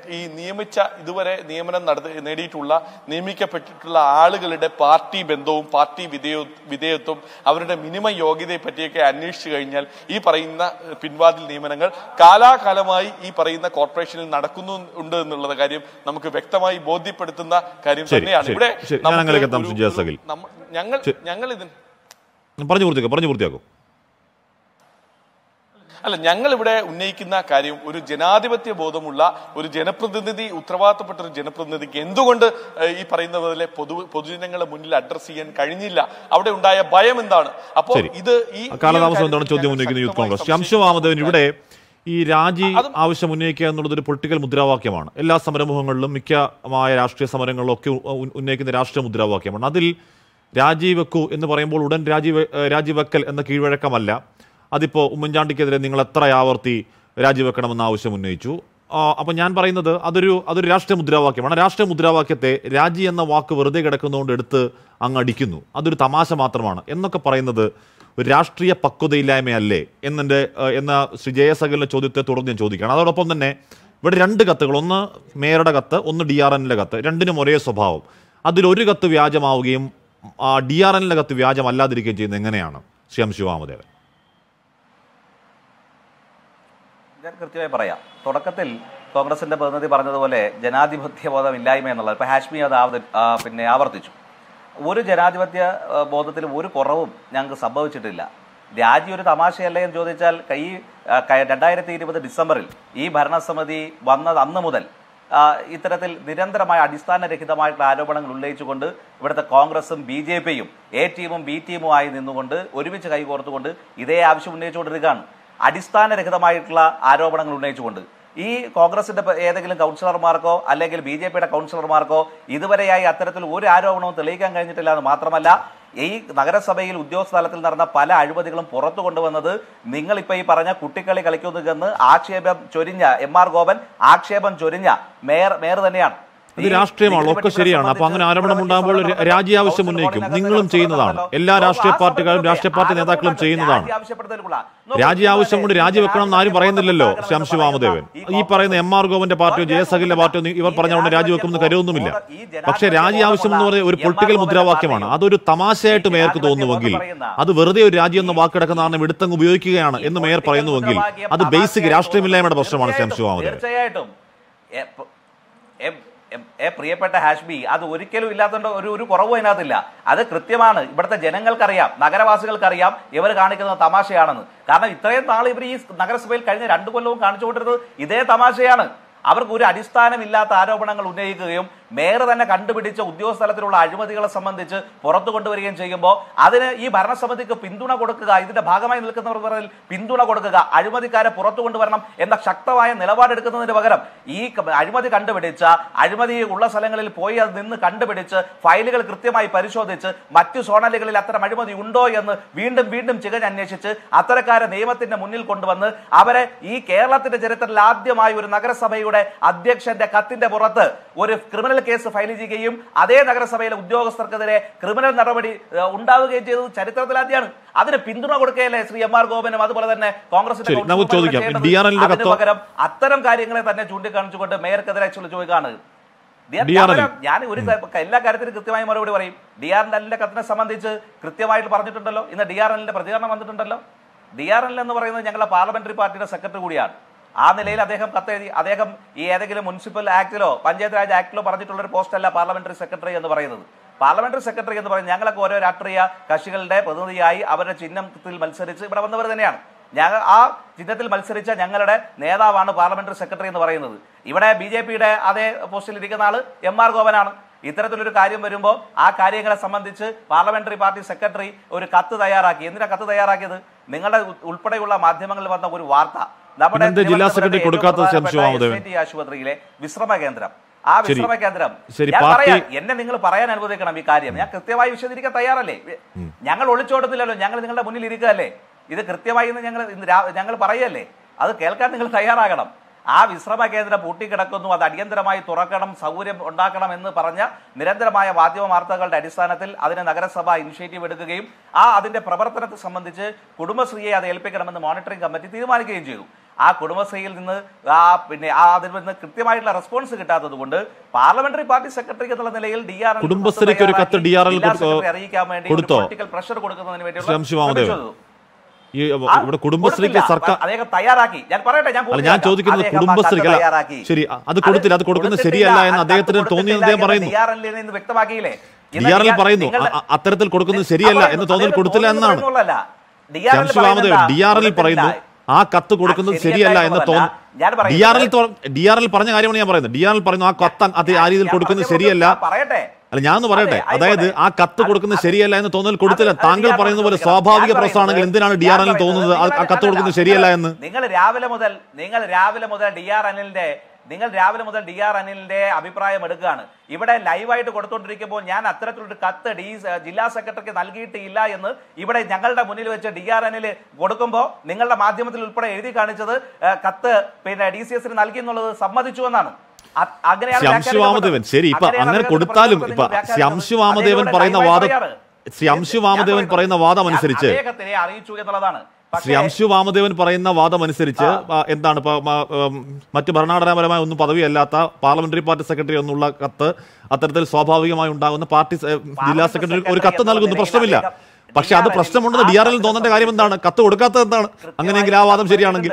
ഈ നിയമിച്ച ഇതുവരെ നിയമനം നടത്തി നേടിയിട്ടുള്ള നിയമിക്കപ്പെട്ടിട്ടുള്ള ആളുകളുടെ പാർട്ടി ബന്ധവും പാർട്ടി വിധേയ വിധേയത്വം അവരുടെ മിനിമം യോഗ്യതയെ പറ്റിയൊക്കെ അന്വേഷിച്ചു കഴിഞ്ഞാൽ ഈ പറയുന്ന പിൻവാതിൽ നിയമനങ്ങൾ കാലാകാലമായി ഈ പറയുന്ന കോർപ്പറേഷനിൽ നടക്കുന്നു ഉണ്ട് എന്നുള്ള കാര്യം നമുക്ക് വ്യക്തമായി ബോധ്യപ്പെടുത്തുന്ന കാര്യം ശരി, തന്നെയാണ് ശരി, ഇവിടെ ശരി. ഞാൻ നമുക്ക് അങ്ങനെയൊക്കെ എത്താം, ഒരു- സുജയ ഒരു- സഖിൽ. നമ്മ- ഞങ്ങൾ ഞങ്ങൾ ഇതിന് പറഞ്ഞു പൂർത്തിയാക്കും പറഞ്ഞു പൂർത്തിയാക്കും അല്ല ഞങ്ങൾ ഇവിടെ ഉന്നയിക്കുന്ന കാര്യം ഒരു ജനാധിപത്യ ബോധമുള്ള ഒരു ജനപ്രതിനിധി ഉത്തരവാദിത്തപ്പെട്ട ഒരു ജനപ്രതിനിധിക്ക് എന്തുകൊണ്ട് ഏഹ്, ഈ പറയുന്ന പോലെ പൊതു പൊതുജനങ്ങളെ മുന്നിൽ അഡ്രസ് ചെയ്യാൻ കഴിഞ്ഞില്ല അവിടെ ഉണ്ടായ ഭയം എന്താണ് അപ്പോൾ ശരി. ഇത് ഈ കാലതാമസം എന്താണ് ചോദ്യം ഉന്നയിക്കുന്ന യൂത്ത് കോൺഗ്രസ് ശംശു വാമദേവൻ ഇവിടെ ഈ രാജി അതും- ആവശ്യം ഉന്നയിക്കുക എന്നുള്ളത് ഒരു പൊളിറ്റിക്കൽ മുദ്രാവാക്യമാണ് എല്ലാ സമരമുഖങ്ങളിലും മിക്കമായ രാഷ്ട്രീയ സമരങ്ങളിലും ഒക്കെ ഉ- ഉന്നയിക്കുന്ന രാഷ്ട്രീയ മുദ്രാവാക്യമാണ് അതിൽ രാജിവെക്കൂ എന്ന് പറയുമ്പോൾ ഉടൻ രാജി രാജിവെക്കൽ എന്ന കീഴ്വഴക്കമല്ല അതിപ്പോൾ ഉമ്മൻചാണ്ടിക്കെതിരെ നിങ്ങൾ എത്ര ആവർത്തി രാജിവെക്കണമെന്ന ആവശ്യം ഉന്നയിച്ചു ആ, അപ്പം ഞാൻ പറയുന്നത് അതൊരു അതൊരു രാഷ്ട്രീയ മുദ്രാവാക്യമാണ് രാഷ്ട്രീയ മുദ്രാവാക്യത്തെ രാജി എന്ന വാക്ക് വെറുതെ കിടക്കുന്നതുകൊണ്ട് എടുത്ത് അങ്ങ് അടിക്കുന്നു അതൊരു തമാശ മാത്രമാണ് എന്നൊക്കെ പറയുന്നത് ഒരു രാഷ്ട്രീയ പക്വതയില്ലായ്മയല്ലേ എന്നെ എന്ന ശ്രീ ജയസകലിന്റെ ചോദ്യത്തെ തുടർന്ന് ഞാൻ ചോദിക്കുകയാണ് അതോടൊപ്പം തന്നെ ഇവിടെ രണ്ട് കത്തുകൾ ഒന്ന് മേയറുടെ കത്ത് ഒന്ന് ഡി ആർ എന്നിലെ കത്ത് രണ്ടിനും ഒരേ സ്വഭാവം അതിലൊരു കത്ത് വ്യാജമാവുകയും ഡി ആർ എന്നിലെ കത്ത് വ്യാജമല്ലാതിരിക്കുകയും ചെയ്യുന്നത് എങ്ങനെയാണ് ശ്യാം ശിവാമദേവൻ ഞാൻ കൃത്യമായി പറയാം തുടക്കത്തിൽ കോൺഗ്രസിന്റെ പ്രതിനിധി പറഞ്ഞതുപോലെ ജനാധിപത്യ ബോധം ഇല്ലായ്മ എന്നുള്ളത് ഇപ്പൊ ഹാഷ്മി അത് ആവർത്തി- ആ, പിന്നെ ആവർത്തിച്ചു ഒരു ജനാധിപത്യ ആ, ബോധത്തിലും ഒരു കുറവും ഞങ്ങൾക്ക് സംഭവിച്ചിട്ടില്ല രാജി ഒരു തമാശയല്ലേ എന്ന് ചോദിച്ചാൽ ഈ ആ, ക- രണ്ടായിരത്തി ഇരുപത് ഡിസംബറിൽ ഈ ഭരണസമിതി വന്നത് അന്ന് മുതൽ ആ, ഇത്തരത്തിൽ നിരന്തരമായ അടിസ്ഥാനരഹിതമായിട്ടുള്ള ആരോപണങ്ങൾ ഉന്നയിച്ചുകൊണ്ട് ഇവിടുത്തെ കോൺഗ്രസും ബി ജെ പിയും എ ടീമും ബി ടീമുമായി നിന്നുകൊണ്ട് ഒരുമിച്ച് കൈകോർത്തുകൊണ്ട് ഇതേ ആവശ്യം ഉന്നയിച്ചുകൊണ്ടിരിക്കുകയാണ് അടിസ്ഥാനരഹിതമായിട്ടുള്ള ആരോപണങ്ങൾ ഉന്നയിച്ചുകൊണ്ട് ഈ കോൺഗ്രസിന്റെ പ- ഏതെങ്കിലും കൗൺസിലർമാർക്കോ അല്ലെങ്കിൽ ബി ജെ പിയുടെ കൗൺസിലർമാർക്കോ ഇതുവരെയായി അത്തരത്തിൽ ഒരു ആരോപണവും തെളിയിക്കാൻ കഴിഞ്ഞിട്ടില്ല എന്ന് മാത്രമല്ല ഈ നഗരസഭയിൽ ഉദ്യോഗസ്ഥ തലത്തിൽ നടന്ന പല അഴിമതികളും പുറത്തു കൊണ്ടുവന്നത് നിങ്ങൾ ഇപ്പൊ ഈ പറഞ്ഞ കുട്ടിക്കളി കളിക്കുന്നു എന്ന് ആക്ഷേപം ചൊരിഞ്ഞ എം ആർ ഗോപൻ ആക്ഷേപം ചൊരിഞ്ഞ മേയർ മേയർ തന്നെയാണ് ഇത് രാഷ്ട്രീയമാണല്ലോ ഒക്കെ ശരിയാണ് അപ്പൊ അങ്ങനെ ആരോപണം ഉണ്ടാകുമ്പോൾ ര- രാജി ആവശ്യം ഉന്നയിക്കും നിങ്ങളും ചെയ്യുന്നതാണ് എല്ലാ രാഷ്ട്രീയ പാർട്ടികളും രാഷ്ട്രീയ പാർട്ടി നേതാക്കളും ചെയ്യുന്നതാണ് രാജി ആവശ്യം കൊണ്ട് രാജിവെക്കണം എന്ന് ആരും പറയുന്നില്ലല്ലോ ശ്യാം ശിവാമദേവൻ ഈ പറയുന്ന എം ആർ ഗോവന്റെ പാർട്ടിയോ ജയസഖിന്റെ പാർട്ടിയോ ഒന്നും ഇവർ പറഞ്ഞ കൊണ്ട് രാജിവെക്കുമെന്ന് കരുതുന്നുമില്ല പക്ഷേ രാജി ആവശ്യം എന്ന് പറയുന്നത് ഒരു പൊളിറ്റിക്കൽ മുദ്രാവാക്യമാണ് അതൊരു തമാശയായിട്ട് മേയർക്ക് തോന്നുന്നുവെങ്കിൽ അത് വെറുതെ ഒരു രാജി എന്ന വാക്കിടക്കുന്നതാണ് എടുത്തങ്ങ് ഉപയോഗിക്കുകയാണ് എന്ന് മേയർ പറയുന്നുവെങ്കിൽ അത് ബേസിക് രാഷ്ട്രീയമില്ലായ്മയുടെ പ്രശ്നമാണ് ശ്യാം ശിവാമദേവൻ തീർച്ചയായിട്ടും എ- പ- എ- എ- എ പ്രിയപ്പെട്ട ഹാഷ്മി അത് ഒരിക്കലും ഇല്ലാത്തതുകൊണ്ട് ഒരു ഒരു കുറവും അതിനകത്തില്ല അത് കൃത്യമാണ് ഇവിടുത്തെ ജനങ്ങൾക്കറിയാം നഗരവാസികൾക്കറിയാം ഇവർ കാണിക്കുന്നത് തമാശയാണെന്ന് കാരണം ഇത്രയും നാൾ ഇവർ ഈ നഗരസഭയിൽ കഴിഞ്ഞ രണ്ടു കൊല്ലവും കാണിച്ചുകൊണ്ടിരുന്നത് ഇതേ തമാശയാണ് അവർക്ക് ഒരു അടിസ്ഥാനമില്ലാത്ത ആരോപണങ്ങൾ ഉന്നയിക്കുകയും മേയർ തന്നെ കണ്ടുപിടിച്ച ഉദ്യോഗസ്ഥ തലത്തിലുള്ള അഴിമതികളെ സംബന്ധിച്ച് പുറത്തു കൊണ്ടുവരികയും ചെയ്യുമ്പോൾ അതിന് ഈ ഭരണസമിതിക്ക് പിന്തുണ കൊടുക്കുക ഇതിന്റെ ഭാഗമായി നിൽക്കുന്നവർ പറഞ്ഞാൽ പിന്തുണ കൊടുക്കുക അഴിമതിക്കാരെ പുറത്തു കൊണ്ടുവരണം എന്ന ശക്തമായ നിലപാടെടുക്കുന്നതിന് പകരം ഈ ക- അഴിമതി കണ്ടുപിടിച്ച അഴിമതി ഉള്ള സ്ഥലങ്ങളിൽ പോയി അത് നിന്ന് കണ്ടുപിടിച്ച് ഫയലുകൾ കൃത്യമായി പരിശോധിച്ച് മറ്റു സോണലുകളിൽ അത്തരം അഴിമതി ഉണ്ടോ എന്ന് വീണ്ടും വീണ്ടും ചികഞ്ഞന്വേഷിച്ച് അത്തരക്കാരെ നിയമത്തിന്റെ മുന്നിൽ കൊണ്ടുവന്ന് അവരെ ഈ കേരളത്തിന്റെ ചരിത്രത്തിൽ ആദ്യമായി ഒരു നഗരസഭയുടെ അധ്യക്ഷന്റെ കത്തിന്റെ പുറത്ത് ഒരു ക്രിമിനൽ കേസ് ഫയൽ ചെയ്യുകയും അതേ നഗരസഭയിലെ ഉദ്യോഗസ്ഥർക്കെതിരെ ക്രിമിനൽ നടപടി ഏഹ്, ഉണ്ടാവുകയും ചെയ്തത് ചരിത്രത്തിലാദ്യമാണ് അതിന് പിന്തുണ കൊടുക്കുകയല്ലേ ശ്രീ എം ആർ ഗോപനും അതുപോലെ തന്നെ കോൺഗ്രസിന്റെ ശരി, നമുക്ക് കൗൺസിലർമാരും ചോദിക്കാം. ചെയ്യേണ്ടത്. DRL ന്റെ അതിന് കത്തോ? പകരം അത്തരം കാര്യങ്ങളെ തന്നെ ചൂണ്ടിക്കാണിച്ചുകൊണ്ട് മേയർക്കെതിരെ ചോദിക്കുകയാണ് ഞാൻ DRL. പറയാം, ഞാൻ ഒരു ക- എല്ലാ കാര്യത്തിനും കൃത്യമായി മറുപടി പറയും ഡി ആർ എല്ലിന്റെ കത്തിനെ സംബന്ധിച്ച് കൃത്യമായിട്ട് പറഞ്ഞിട്ടുണ്ടല്ലോ ഇന്ന് ഡി ആർ എല്ലിന്റെ പ്രതികരണം വന്നിട്ടുണ്ടല്ലോ ഡി ആർ എൽ എന്ന് പറയുന്നത് ഞങ്ങളുടെ പാർലമെന്ററി പാർട്ടിയുടെ സെക്രട്ടറി കൂടിയാണ് ആ നിലയിൽ അദ്ദേഹം കത്തെഴുതി അദ്ദേഹം ഈ ഏതെങ്കിലും മുനിസിപ്പൽ ആക്ടിലോ പഞ്ചായത്ത് രാജ് ആക്ടിലോ പറഞ്ഞിട്ടുള്ള ഒരു പോസ്റ്റ് അല്ല പാർലമെന്ററി സെക്രട്ടറി എന്ന് പറയുന്നത് പാർലമെന്ററി സെക്രട്ടറി എന്ന് പറയുന്നത് ഞങ്ങളൊക്കെ ഓരോ രാഷ്ട്രീയ കക്ഷികളുടെ പ്രതിനിധിയായി അവരുടെ ചിഹ്നത്തിൽ മത്സരിച്ച് ഇവിടെ വന്നവർ തന്നെയാണ് ഞങ്ങൾ ആ ചിഹ്നത്തിൽ മത്സരിച്ച ഞങ്ങളുടെ നേതാവാണ് പാർലമെന്ററി സെക്രട്ടറി എന്ന് പറയുന്നത് ഇവിടെ ബി ജെ പിയുടെ അതേ പോസ്റ്റിൽ ഇരിക്കുന്ന ആള് എം ആർ ഗോപനാണ് ഇത്തരത്തിലൊരു കാര്യം വരുമ്പോൾ ആ കാര്യങ്ങളെ സംബന്ധിച്ച് പാർലമെന്ററി പാർട്ടി സെക്രട്ടറി ഒരു കത്ത് തയ്യാറാക്കി എന്തിനാ കത്ത് തയ്യാറാക്കിയത് നിങ്ങളുടെ ഉ- ഉൾപ്പെടെയുള്ള മാധ്യമങ്ങളിൽ വന്ന ഒരു വാർത്ത നമ്മുടെ പിന്നെന്താ ജില്ലാ തിരുവനന്തപുരത്തെ സെക്രട്ടറി ഏറ്റവും കൊടുക്കാത്തത് പ്രധാനപ്പെട്ട ശംശു SAT ആശുപത്രിയിലെ വിശ്രമ കേന്ദ്രം ആ ശരി. വിശ്രമ കേന്ദ്രം ശരി, ഞാൻ പാർട്ടി- പറയാം എന്നെ നിങ്ങൾ പറയാൻ അനുവദിക്കണം ഈ കാര്യം ഞാൻ കൃത്യമായി വിശദീകരിക്കാൻ തയ്യാറല്ലേ ഞങ്ങൾ ഒളിച്ചോടുന്നില്ലല്ലോ ഞങ്ങൾ നിങ്ങളുടെ മുന്നിൽ ഇരിക്കുകയല്ലേ ഇത് കൃത്യമായി ഇന്ന് ഞങ്ങൾ ഇന്ന് രാ- ഞങ്ങൾ പറയല്ലേ അത് കേൾക്കാൻ നിങ്ങൾ തയ്യാറാകണം ആ വിശ്രമ കേന്ദ്രം പൂട്ടിക്കിടക്കുന്നു അത് അടിയന്തരമായി തുറക്കണം സൗകര്യം ഉണ്ടാക്കണം എന്ന് പറഞ്ഞ നിരന്തരമായ മാധ്യമ വാർത്തകളുടെ അടിസ്ഥാനത്തിൽ അതിന് നഗരസഭ ഇനിഷ്യേറ്റീവ് എടുക്കുകയും ആ അതിന്റെ പ്രവർത്തനത്തെ സംബന്ധിച്ച് കുടുംബശ്രീയെ അത് ഏൽപ്പിക്കണമെന്ന് മോണിറ്ററിംഗ് കമ്മിറ്റി തീരുമാനിക്കുകയും ചെയ്തു ആ കുടുംബശ്രീയിൽ നിന്ന് ആ പിന്നെ ആ അതിൽ നിന്ന് കൃത്യമായിട്ടുള്ള റെസ്പോൺസ് കിട്ടാത്തത് കൊണ്ട് പാർലമെന്ററി പാർട്ടി സെക്രട്ടറി എന്നുള്ള നിലയിൽ ഡി ആർ കുടുംബശ്രീക്ക് ഒരു കത്ത് DRL കൊടുത്തോ? അറിയിക്കാൻ വേണ്ടി കൊടുത്തോ? പൊളിറ്റിക്കൽ പ്രഷർ കൊടുക്കുന്നതിന് ശ്രീ അംശു വാമദേവൻ. ശ്രമിച്ചത്. ഈ ആ, ഇവിടെ കുടുംബശ്രീക്ക് കൊടുത്തില്ല. സർക്കാർ അദ്ദേഹം തയ്യാറാക്കി ഞാൻ പറയട്ടെ ഞാൻ അല്ല ഞാൻ പൂർത്തിയാക്കാം. ചോദിക്കുന്നത് അദ്ദേഹം ആ കുടുംബശ്രീക്ക് കത്ത് അല്ല തയ്യാറാക്കി. ശരി അത് കൊടുത്തില്ല അത് കൊടുക്കുന്നത് കൊടുത്തിട്ടില്ല. ശരിയല്ല എന്ന് ആ കത്ത് അദ്ദേഹത്തിന് തോന്നിയെന്ന് അദ്ദേഹം പറയുന്നു കൊടുത്തിട്ടില്ല എന്ന് DRL ൽ നിന്ന് വ്യക്തമാക്കിയില്ലേ ഡി ആർ എൽ പറയുന്നു അ- അ- അത്തരത്തിൽ കൊടുക്കുന്നത് ശരിയല്ല എന്ന് തോന്നൽ കൊടുത്തില്ല എന്നാണ് Shamsu Vamadevan D R L പറയുന്നു ആ കത്ത് കൊടുക്കുന്നത് ശരിയല്ല എന്ന് തോന്നുന്നു D R L D R L പറഞ്ഞ കാര്യമാണ് ഞാൻ പറയുന്നത് ഡി ആർ എൽ പറയുന്നു ആ കത്ത് അത് ആ രീതിയിൽ കൊടുക്കുന്നത് ശരിയല്ല പറയട്ടെ അല്ല ഞാനൊന്ന് പറയട്ടെ അതെ, അതായത് ആയിക്കോട്ടെ. ആ കത്ത് കൊടുക്കുന്നത് അത് ശരിയല്ല എന്ന് തോന്നൽ കൊടുത്തില്ല അത് അത് താങ്കൾ ഞാൻ പറയുന്ന പോലെ ചോദിക്കാം. സ്വാഭാവിക ഞാൻ പ്രശ്നമാണെങ്കിൽ പറയുന്നത് എന്തിനാണ് ഡി ആർ എൽ ഞാൻ തോന്നുന്നത് ആ- ആ പറയുന്നത് കത്ത് കൊടുക്കുന്നത് നിങ്ങൾ- ശരിയല്ല എന്ന് നിങ്ങൾ രാവിലെ മുതൽ നിങ്ങൾ രാവിലെ മുതൽ ഡി ആർ അനിലിന്റെ നിങ്ങൾ രാവിലെ മുതൽ ഡി ആർ അനിലിന്റെ അഭിപ്രായം എടുക്കുകയാണ് ഇവിടെ ലൈവായിട്ട് കൊടുത്തോണ്ടിരിക്കുമ്പോൾ ഞാൻ അത്തരത്തിലൊരു കത്ത് ഡി ജില്ലാ സെക്രട്ടറിക്ക് നൽകിയിട്ടില്ല എന്ന് ഇവിടെ ഞങ്ങളുടെ മുന്നിൽ വെച്ച് ഡി ആർ അനിൽ കൊടുക്കുമ്പോൾ നിങ്ങളുടെ മാധ്യമത്തിൽ ഉൾപ്പെടെ എഴുതി കാണിച്ചത് ഏ, കത്ത് പിന്നെ ഡി സി എസിന് നൽകി എന്നുള്ളത് സമ്മതിച്ചു എന്നാണ് അ- അങ്ങനെയാണ് ശ്രീ അംശു വ്യാഖ്യാനിക്കപ്പെട്ടത്. വാമദേവൻ ശരി ഇപ്പൊ അങ്ങനെയാണ് അങ്ങനെ അദ്ദേഹം കൊടുത്താലും പറഞ്ഞത് ഇപ്പൊ നിങ്ങൾ ശ്രീ അംശു വ്യാഖ്യാനിക്കപ്പെട്ടത്. വാമദേവൻ അദ്ദേഹം പറയുന്ന ലൈവായി വാദം പറയാണ്. ശ്രീ അംശു ഞാൻ വാമദേവൻ പറയുന്നത് പറയുന്ന വാദം അനുസരിച്ച് അദ്ദേഹത്തിനെ അറിയിച്ചു എന്നുള്ളതാണ് ശ്രീ പക്ഷേ അംശു വാമദേവൻ പറയുന്ന വാദം അനുസരിച്ച് ആ, എന്താണ് ഇപ്പൊ മ- ഉം, മറ്റ് ഭരണഘടനാപരമായ ഒന്നും പദവിയല്ലാത്ത പാർലമെന്ററി പാർട്ടി സെക്രട്ടറി എന്നുള്ള കത്ത് അത്തരത്തിൽ സ്വാഭാവികമായി ഉണ്ടാകുന്ന പാർട്ടി സെ- ജില്ലാ സെക്രട്ടറി ഒരു കത്ത് സെക്രട്ടറി നൽകുന്നു എന്നുള്ള പ്രശ്നമില്ല നിലയിൽ പക്ഷെ അത് DRL പ്രശ്നമുണ്ടെന്ന് ഡി ആർ എൽ തോന്നേണ്ട കാര്യം എന്താണ് കത്ത് കൊടുക്കാത്തത് എന്താണ് അങ്ങനെയെങ്കിൽ ആ വാദം ശരിയാണെങ്കിൽ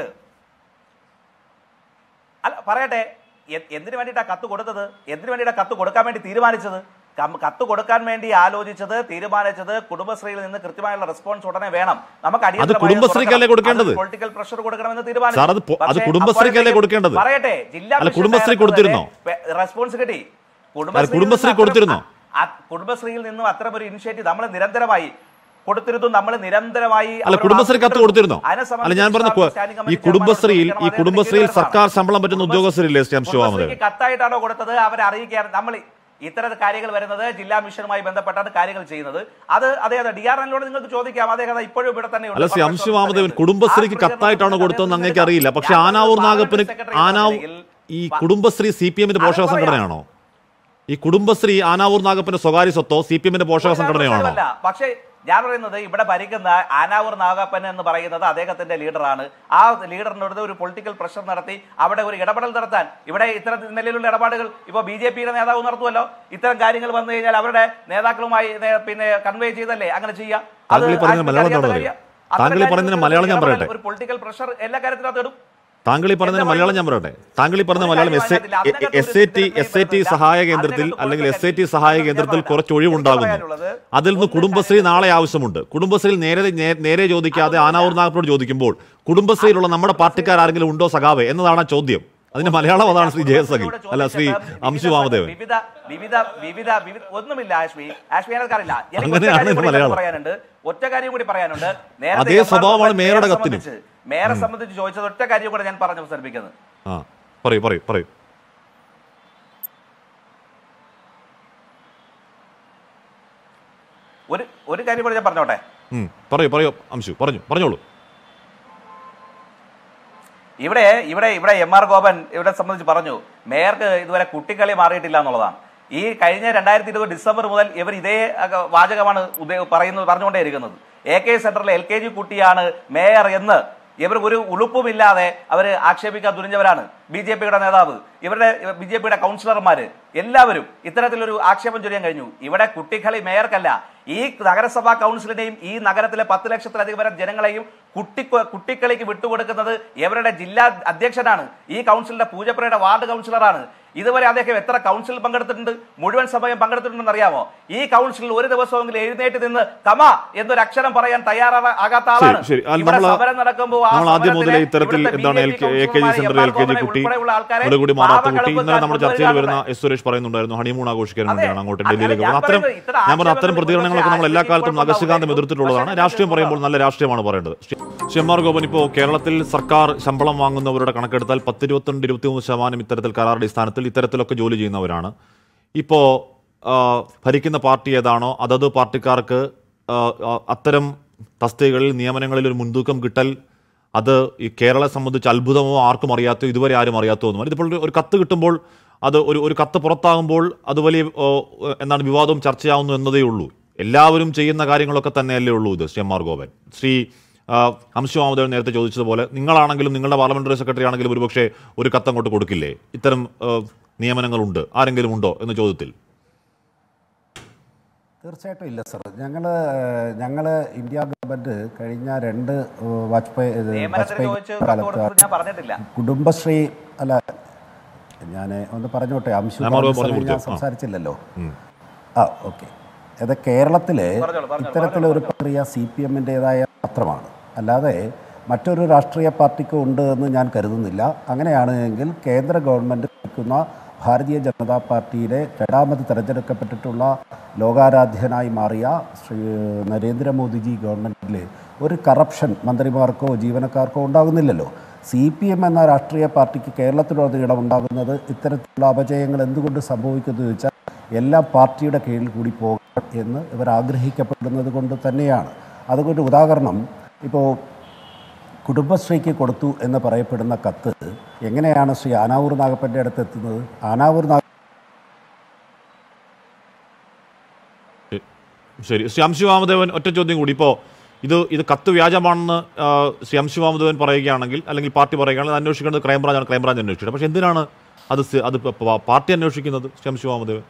അല്ല പറയട്ടെ എ- എന്തിനു വേണ്ടിയിട്ടാ കത്ത് കൊടുത്തത് എന്തിനു വേണ്ടിയിട്ടാ കത്ത് കൊടുക്കാൻ വേണ്ടി തീരുമാനിച്ചത് കം- കത്ത് കൊടുക്കാൻ വേണ്ടി ആലോചിച്ചത് തീരുമാനിച്ചത് കുടുംബശ്രീയിൽ നിന്ന് കൃത്യമായുള്ള റെസ്പോൺസ് ഉടനെ വേണം നമുക്ക് അടിയന്തരമായി കുടുംബശ്രീക്കല്ലേ കൊടുക്കണം. കൊടുക്കേണ്ടത്? അത് പൊളിറ്റിക്കൽ പ്രഷർ കൊടുക്കണമെന്ന് തീരുമാനിച്ചു സാർ, അത് പൊ- അത് പക്ഷേ കുടുംബശ്രീക്കല്ലേ അപ്പോഴത്തേക്കും കൊടുക്കേണ്ടത്? പറയട്ടെ ജില്ലാ അല്ല, മിഷൻ കുടുംബശ്രീ ഡയറക്ടർ കൊടുത്തിരുന്നോ? തന്നെ പെ- റെസ്പോൺസ് കിട്ടി കുടുംബശ്രീ നിന്ന് കൊടുത്തിരുന്നോ? അത്തരം- ആ കുടുംബശ്രീയിൽ നിന്നും അത്തരം ഒരു ഇനിഷ്യേറ്റീവ് നമ്മൾ നിരന്തരമായി കൊടുത്തിരുന്നു നമ്മൾ നിരന്തരമായി അല്ല അവരോട് കുടുംബശ്രീ കത്ത് കൊടുത്തിരുന്നോ അതിനെ അല്ല ഞാൻ പറഞ്ഞ സംബന്ധിച്ച് സ്റ്റാൻഡിംഗ് ഈ കമ്മിറ്റി കുടുംബശ്രീയിൽ ഈ ചെയർമാൻ കുടുംബശ്രീയിൽ അദ്ദേഹത്തിന്റെ സർക്കാർ ശമ്പളം പറ്റുന്ന കുടുംബശ്രീ- ഉദ്യോഗസ്ഥരില്ലേ ശ്രീ അംശു വാമദേവൻ കുടുംബശ്രീക്ക് കത്തായിട്ടാണോ കൊടുത്തത് അവരെ അറിയിക്കാൻ നമ്മൾ ഇത്തരം കാര്യങ്ങൾ വരുന്നത് ജില്ലാ മിഷനുമായി ബന്ധപ്പെട്ടാണ് കാര്യങ്ങൾ ചെയ്യുന്നത് അത് അദ്ദേഹം ഡി ആർ എല്ലോട് നിങ്ങൾക്ക് ചോദിക്കാം അദ്ദേഹം അത് ഇപ്പോഴും ഇവിടെ തന്നെ അല്ല ശ്രീ അംശു വാമദേവൻ കുടുംബശ്രീക്ക് കത്തായിട്ടാണോ കൊടുത്തതെന്ന് അങ്ങേക്ക് അറിയില്ല പക്ഷെ ആനാവൂർ നാഗപ്പന് ആനാവൂർ ഈ കുടുംബശ്രീ സി പി എമ്മിന്റെ പോഷക സംഘടനയാണോ ഈ കുടുംബശ്രീ ആനാവൂർ നാഗപ്പന്റെ സ്വകാര്യ സ്വത്തോ സി പി എമ്മിന്റെ പോഷക സംഘടനയാണോ പക്ഷേ ഞാൻ പറയുന്നത് ഇവിടെ ഭരിക്കുന്ന ആനാവൂർ നാഗപ്പൻ എന്ന് പറയുന്നത് അദ്ദേഹത്തിന്റെ ലീഡറാണ് ആ ലീഡറിനോട് ഒരു പൊളിറ്റിക്കൽ പ്രഷർ നടത്തി അവിടെ ഒരു ഇടപെടൽ നടത്താൻ ഇവിടെ ഇത്തരം നിലയിലുള്ള ഇടപാടുകൾ ഇപ്പൊ ബി ജെ പിയുടെ നേതാവ് നടത്തുമല്ലോ ഇത്തരം കാര്യങ്ങൾ വന്നു കഴിഞ്ഞാൽ അവരുടെ നേതാക്കളുമായി നേ- പിന്നെ കൺവേ ചെയ്തല്ലേ അങ്ങനെ ചെയ്യാം അത് താങ്കൾ ഈ പറഞ്ഞ ആർക്കും മലയാളം അറിയാത്ത എന്താണെന്ന് കാര്യം. അറിയോ? താങ്കൾ ഈ അത്തരം പറയുന്നതിന് കാര്യങ്ങൾക്ക് മലയാളം ഞാൻ ഇടപെടൽ, പറയട്ടെ. ഒരു പൊളിറ്റിക്കൽ പ്രഷർ എല്ലാ കാര്യത്തിനകത്തും ഇടും താങ്കൾ ഈ പറഞ്ഞതിന് എന്താ മലയാളം ഞാൻ പറയട്ടെ താങ്കൾ ഈ പറഞ്ഞ ഒരു മലയാളം കാര്യം എസ് അതിനകത്ത് അതിനകത്ത് എസ് എ ടി ഒരു എസ് എ ടി ഇതില്ല. സഹായ കേന്ദ്രത്തിൽ അതിനകത്ത് അല്ലെങ്കിൽ എസ് എ ടി കൊടുത്ത സഹായ കാര്യം കേന്ദ്രത്തിൽ ഞാൻ കുറച്ച് പറയാം. ഒഴിവുണ്ടാകുന്നു പറയാനുള്ളത് അതിൽ നിന്ന് ഒന്ന് കുടുംബശ്രീ കാര്യം- നാളെ ആവശ്യമുണ്ട് കുടുംബശ്രീയിൽ നേരെ നേ- നേരെ ചോദിക്കാതെ ആനാവൂർ നാഗപ്പനോട് ചോദിക്കുമ്പോൾ കുടുംബശ്രീയിലുള്ള നമ്മുടെ പാർട്ടിക്കാർ ആരെങ്കിലും ഉണ്ടോ സഖാവേ എന്നതാണ് ആ ചോദ്യം അതിന്റെ മലയാളം അതാണ് ശ്രീ ജയസഖി അല്ല ശ്രീ അംശു വാമദേവൻ വിവിധ വിവിധ വിവിധ വിവിധ ഒന്നുമില്ല ആഷ്മി ആഷ്മി എനിക്കറിയില്ല എനിക്ക് ഒറ്റ അങ്ങനെയാണ് കാര്യം കൂടി മലയാളം. പറയാനുണ്ട് ഒറ്റ കാര്യം കൂടി പറയാനുണ്ട് നേരത്തെ അതേ എം ആർ സ്വഭാവമാണ് ഗോപൻ മേയറുടെ മേയറെ കത്തിനും. സംബന്ധിച്ച് മേയറെ സംബന്ധിച്ച് ചോദിച്ചത് ഒറ്റ കാര്യം കൂടെ ഞാൻ പറഞ്ഞു അവസാനിപ്പിക്കുന്നത് ആ പറയൂ പറയൂ പറയൂ ഒരു ഒരു കാര്യം കൂടെ ഞാൻ പറഞ്ഞോട്ടെ ഉം, പറയൂ പറയൂ അംശു പറഞ്ഞു പറഞ്ഞോളൂ ഇവിടെ ഇവിടെ ഇവിടെ എം ആർ ഗോപൻ ഇവിടെ സംബന്ധിച്ച് പറഞ്ഞു മേയർക്ക് ഇതുവരെ കുട്ടിക്കളി മാറിയിട്ടില്ല എന്നുള്ളതാണ് ഈ കഴിഞ്ഞ രണ്ടായിരത്തി ഇരുപത് ഡിസംബർ മുതൽ ഇവർ ഇതേ അക, വാചകമാണ് ഉദ്ദേ- പറയുന്നത് പറഞ്ഞുകൊണ്ടേയിരിക്കുന്നത് എ കെ സെന്ററിലെ എൽ കെ ജി കുട്ടിയാണ് മേയർ എന്ന് ഇവർ ഒരു ഉളുപ്പുമില്ലാതെ അവർ ആക്ഷേപിക്കാൻ തുനിഞ്ഞവരാണ് ബി ജെ പിയുടെ നേതാവ് ഇവരുടെ ബി ജെ പിയുടെ കൗൺസിലർമാര് എല്ലാവരും ഇത്തരത്തിലൊരു ആക്ഷേപം ചൊരിയാൻ കഴിഞ്ഞു ഇവിടെ കുട്ടികളി മേയർക്കല്ല ഈ നഗരസഭാ കൗൺസിലിനെയും ഈ നഗരത്തിലെ പത്ത് ലക്ഷത്തിലധികം വരെ ജനങ്ങളെയും കുട്ടി കുട്ടിക്കളിക്ക് വിട്ടുകൊടുക്കുന്നത് ഇവരുടെ ജില്ലാ അധ്യക്ഷനാണ് ഈ കൗൺസിലിന്റെ പൂജപ്പുരയുടെ വാർഡ് കൗൺസിലറാണ് ഇതുവരെ അദ്ദേഹം എത്ര കൗൺസിൽ പങ്കെടുത്തിട്ടുണ്ട് മുഴുവൻ സമയം പങ്കെടുത്തിട്ടുണ്ടെന്ന് അറിയാമോ ഈ കൗൺസിലിൽ ഒരു ദിവസമെങ്കിലും എഴുന്നേറ്റ് നിന്ന് കമ എന്നൊരു അക്ഷരം പറയാൻ തയ്യാറാകാത്ത ആളാണ് ശരി, ശരി. അത് ഇവിടെ നമ്മള് സമരം നടക്കുമ്പോൾ ആ നമ്മൾ ആദ്യം മുതലേ സമരത്തിലെ ഇത്തരത്തിൽ ഇവിടുത്തെ എന്താണ് എൽ BJP കെ ജി സെന്ററിൽ എൽ കെ ജി കൗൺസിലർമാരെ കുട്ടി ഉൾപ്പെടെയുള്ള ആൾക്കാരെ ഇവിടെ കൂടി മാറാത്ത കുട്ടി പാവങ്ങളെ ഇന്നലെ നമ്മുടെ ചർച്ചയിൽ വരുന്ന കൊണ്ടുവരികയാണ്. എസ് സുരേഷ് പറയുന്നുണ്ടായിരുന്നു ഹണിമൂൺ ആഘോഷിക്കാൻ അതെ. വേണ്ടിയാണ് അങ്ങോട്ട് അങ്ങനെ ഡൽഹിയിലേക്ക് ഞാൻ പോകുന്നത് അത്തരം പറയുന്നത് ഇത്തരം ഞാൻ പറഞ്ഞ അത്തരം ആക്ഷേപങ്ങൾ പ്രതികരണങ്ങളൊക്കെ നമ്മൾ എല്ലാ പക്ഷേ കാലത്തും ആശുപത്രി നഗശികാന്തം കുഴപ്പമുണ്ടാവില്ല. എതിർത്തിട്ടുള്ളതാണ് പക്ഷേ രാഷ്ട്രീയം പറയുമ്പോൾ നല്ല രാഷ്ട്രീയമാണ് പറയേണ്ടത് ശ്രീ എം ആർ ഗോപൻ ഇപ്പോൾ കേരളത്തിൽ സർക്കാർ ശമ്പളം വാങ്ങുന്നവരുടെ കണക്കെടുത്താൽ പത്ത് ഇരുപത്തിരണ്ട് ഇരുപത്തിമൂന്ന് ശതമാനം ഇത്തരത്തിൽ കരാർ അടിസ്ഥാനത്തിൽ ഇത്തരത്തിലൊക്കെ ജോലി ചെയ്യുന്നവരാണ് ഇപ്പോൾ ഭരിക്കുന്ന പാർട്ടി ഏതാണോ അതത് പാർട്ടിക്കാർക്ക് ആ, ആ, അത്തരം തസ്തികകളിൽ നിയമനങ്ങളിൽ ഒരു മുൻതൂക്കം കിട്ടൽ അത് ഈ കേരളത്തെ സംബന്ധിച്ച് അത്ഭുതമോ ആർക്കും അറിയാത്തോ ഇതുവരെ ആരും അറിയാത്തോ ഒന്നുമല്ല ഇതിപ്പോൾ ഒരു- ഒരു കത്ത് കിട്ടുമ്പോൾ അത് ഒരു ഒരു കത്ത് പുറത്താകുമ്പോൾ അത് വലിയ ഓ, എന്താണ് വിവാദവും ചർച്ചയാവുന്നു എന്നതേ ഉള്ളൂ എല്ലാവരും ചെയ്യുന്ന കാര്യങ്ങളൊക്കെ തന്നെയല്ലേ ഉള്ളൂ ഇത് ശ്രീ എം ആർ ഗോപൻ ശ്രീ ആ, അംശു വാമദേവൻ നേരത്തെ ചോദിച്ചതുപോലെ നിങ്ങളാണെങ്കിലും നിങ്ങളുടെ പാർലമെന്ററി സെക്രട്ടറി ആണെങ്കിലും ഒരുപക്ഷെ ഒരു കത്തങ്ങോട്ട് കൊടുക്കില്ലേ ഇത്തരം ആ, നിയമനങ്ങളുണ്ട് ആരെങ്കിലും ഉണ്ടോ എന്ന ചോദ്യത്തിൽ തീർച്ചയായിട്ടും ഇല്ല സർ ഞങ്ങൾ ഞങ്ങൾ ഇന്ത്യ ഗവൺമെൻറ് കഴിഞ്ഞ രണ്ട് ഏഹ്, വാജ്പേയി ഇത് നിയമനത്തിന് ചോദിച്ച് കത്ത് കാലത്ത് കൊടുത്തത് ഞാൻ പറഞ്ഞിട്ടില്ല കുടുംബശ്രീ അല്ല ഞാൻ ഒന്ന് പറഞ്ഞോട്ടെ അംശു ഞാൻ മറുപടി പറഞ്ഞ പറഞ്ഞു സമയം ഞാൻ കൊടുത്തു. ആ. സംസാരിച്ചില്ലല്ലോ ആ ഓക്കെ അത് കേരളത്തിൽ പറഞ്ഞോളൂ, പറഞ്ഞോളൂ, ഇത്തരത്തിലൊരു പ്രക്രിയ സി പി എമ്മിൻ്റേതായ മാത്രമാണ് അല്ലാതെ മറ്റൊരു രാഷ്ട്രീയ പാർട്ടിക്കും ഉണ്ട് എന്ന് ഞാൻ കരുതുന്നില്ല അങ്ങനെയാണ് എങ്കിൽ കേന്ദ്ര ഗവൺമെൻറ് ഭരിക്കുന്ന ഭാരതീയ ജനതാ പാർട്ടിയിലെ രണ്ടാമത് തിരഞ്ഞെടുക്കപ്പെട്ടിട്ടുള്ള ലോകാരാധ്യനായി മാറിയ ശ്രീ നരേന്ദ്രമോദിജി ഗവൺമെൻറ്റിൽ ഒരു കറപ്ഷൻ മന്ത്രിമാർക്കോ ജീവനക്കാർക്കോ ഉണ്ടാകുന്നില്ലല്ലോ സി പി എം എന്ന രാഷ്ട്രീയ പാർട്ടിക്ക് കേരളത്തിലുടനീളം ഉണ്ടാകുന്നത് ഇത്തരത്തിലുള്ള അപജയങ്ങൾ എന്തുകൊണ്ട് സംഭവിക്കുന്നു എന്ന് വെച്ചാൽ എല്ലാം പാർട്ടിയുടെ കീഴിൽ കൂടി പോകണം എന്ന് ഇവർ ആഗ്രഹിക്കപ്പെടുന്നത് കൊണ്ട് തന്നെയാണ് അതുകൊണ്ട് ഉദാഹരണം ഇപ്പോൾ കുടുംബശ്രീക്ക് കൊടുത്തു എന്ന് പറയപ്പെടുന്ന കത്ത് എങ്ങനെയാണ് ശ്രീ ആനാവൂർ നാഗപ്പൻ്റെ അടുത്ത് എത്തുന്നത് ആനാവൂർ നാഗ ശരി ശ്രീ അംശു വാമദേവൻ ഒറ്റ ചോദ്യം കൂടി ഇപ്പോൾ ഇത് ഇത് കത്ത് വ്യാജമാണെന്ന് ആ, ശ്രീ അംശു വാമദേവൻ പറയുകയാണെങ്കിൽ അല്ലെങ്കിൽ പാർട്ടി പറയുകയാണെങ്കിൽ അത് അന്വേഷിക്കേണ്ടത് ക്രൈംബ്രാഞ്ചാണ് ക്രൈംബ്രാഞ്ച് അന്വേഷിക്കുന്നത് പക്ഷേ എന്തിനാണ് അത് സി- അത് പ- പ- പാർട്ടി അന്വേഷിക്കുന്നത് ശ്രീ അംശു വാമദേവൻ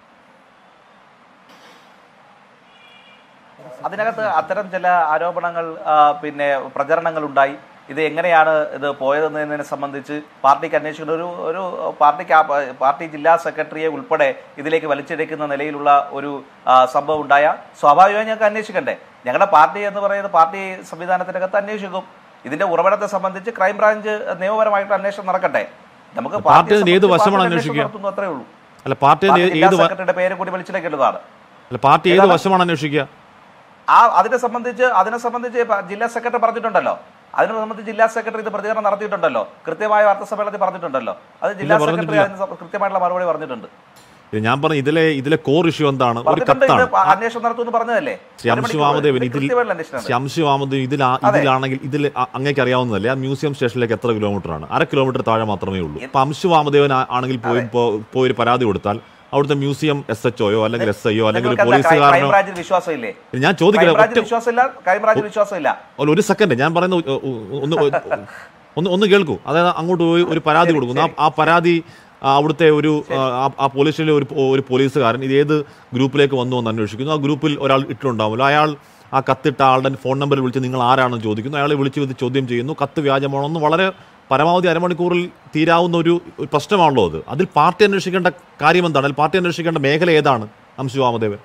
അതിനകത്ത് അത്തരം ചില ആരോപണങ്ങൾ ആ, പിന്നെ പ്രചരണങ്ങൾ ഉണ്ടായി ഇത് എങ്ങനെയാണ് ഇത് പോയതെന്നതിനെ സംബന്ധിച്ച് പാർട്ടിക്ക് അന്വേഷിക്കുന്ന ഒരു ഒരു പാർട്ടിക്ക് ആ- പാർട്ടി ജില്ലാ സെക്രട്ടറിയെ ഉൾപ്പെടെ ഇതിലേക്ക് വലിച്ചെടുക്കുന്ന നിലയിലുള്ള ഒരു ആ, സംഭവം ഉണ്ടായ സ്വാഭാവികമായി ഞങ്ങൾക്ക് അന്വേഷിക്കണ്ടേ ഞങ്ങളുടെ പാർട്ടി എന്ന് പറയുന്നത് പാർട്ടി സംവിധാനത്തിനകത്ത് അന്വേഷിക്കും ഇതിന്റെ ഉറവിടത്തെ സംബന്ധിച്ച് ക്രൈംബ്രാഞ്ച് നിയമപരമായിട്ട് അന്വേഷണം നടക്കട്ടെ നമുക്ക് പാർട്ടി പാർട്ടിയെ അതിന് ഏത് സംബന്ധിച്ച് വശമാണ് പാർട്ടി അന്വേഷിക്കുക? നടത്തുന്നു അത്രേ ഉള്ളൂ അല്ല പാർട്ടി പാർട്ടി ഏത് ജില്ലാ ഏത് വ- സെക്രട്ടറിയുടെ പേര് കൂടി വലിച്ചിടേണ്ടതാണ് അല്ല പാർട്ടി ഏത് ഏതാണ്? വശമാണ് അന്വേഷിക്കുക ആ അതിനെ സംബന്ധിച്ച് അതിനെ സംബന്ധിച്ച് പ- ജില്ലാ സെക്രട്ടറി പറഞ്ഞിട്ടുണ്ടല്ലോ അതിനെ സംബന്ധിച്ച് ജില്ലാ സെക്രട്ടറി ഇത് പ്രതികരണം നടത്തിയിട്ടുണ്ടല്ലോ കൃത്യമായ വാർത്താ സമ്മേളനത്തിൽ പറഞ്ഞിട്ടുണ്ടല്ലോ അത് ജില്ലാ സെക്രട്ടറി പറഞ്ഞിട്ടില്ല. അതിന് സം- കൃത്യമായിട്ടുള്ള മറുപടി പറഞ്ഞിട്ടുണ്ട് ഇത് ഞാൻ പറഞ്ഞ ഇതിലെ ഇതിലെ കോർ ഇഷ്യൂ എന്താണ് ഒരു പറഞ്ഞിട്ടുണ്ട് ഇത് കത്താണ് പ- അന്വേഷണം നടത്തുമെന്ന് പറഞ്ഞതല്ലേ ശ്രീ ഒരു അംശു മണിക്കൂർ. വാമദേവൻ ഇത് ഇതിൽ കൃത്യമായിട്ടുള്ള അന്വേഷണമാണ്. ശ്രീ അംശു വാമദേവൻ ഇതിൽ അതെ. ഇതിലാണെങ്കിൽ ഇതിൽ അ- അങ്ങേക്ക് അറിയാവുന്നതല്ലേ ആ മ്യൂസിയം സ്റ്റേഷനിലേക്ക് എത്ര കിലോമീറ്റർ ആണ് അര കിലോമീറ്റർ താഴെ മാത്രമേ ഉള്ളൂ അപ്പൊ അംശു വാമദേവൻ ആ- ആണെങ്കിൽ പോയി പോ- പോയി ഒരു പരാതി കൊടുത്താൽ അവിടുത്തെ മ്യൂസിയം എസ് എച്ച് ഒയോ അല്ലെങ്കിൽ എസ് ഐയോ അല്ലെങ്കിൽ ഒരു നിങ്ങൾക്ക് എന്താ ക്രൈം- പോലീസുകാരനോ ക്രൈംബ്രാഞ്ചിൽ വിശ്വാസമില്ലേ ഞാൻ ചോദിക്കട്ടെ ക്രൈംബ്രാഞ്ചിൽ ഒറ്റ വിശ്വാസമില്ല ക്രൈംബ്രാഞ്ചിൽ വിശ്വാസമില്ല അല്ല, ഒരു സെക്കൻഡ് ഞാൻ പറയുന്ന ഒ- ഒ- ഒന്ന് ഒന്ന് ഒന്ന് കേൾക്കൂ അതായത് അങ്ങോട്ട് പോയി ഒരു പരാതി ശരി, കൊടുക്കുന്നു ആ- ശരി. ആ പരാതി ആ, അവിടുത്തെ ഒരു ആ- ആ പോലീസ് സ്റ്റേഷനിലെ ഒരു ഒരു പോലീസുകാരൻ ഇത് ഏത് ഗ്രൂപ്പിലേക്ക് വന്നു എന്ന് അന്വേഷിക്കുന്നു ആ ഗ്രൂപ്പിൽ ഒരാൾ ഇട്ടുണ്ടാവുമല്ലോ അയാൾ ആ കത്തിട്ട ആളുടെ ഫോൺ നമ്പറിൽ വിളിച്ച് നിങ്ങൾ ആരാണെന്ന് ചോദിക്കുന്നു അയാളെ വിളിച്ച് ഇത് ചോദ്യം ചെയ്യുന്നു കത്ത് വ്യാജമാണോ എന്ന് വളരെ പരമാവധി അരമണിക്കൂറിൽ തീരാവുന്ന ഒരു ഒരു പ്രശ്നമാണല്ലോ അത് അതിൽ പാർട്ടി അന്വേഷിക്കേണ്ട കാര്യം എന്താണ് അതിൽ പാർട്ടി അന്വേഷിക്കേണ്ട മേഖല ഏതാണ് അംശു വാമദേവൻ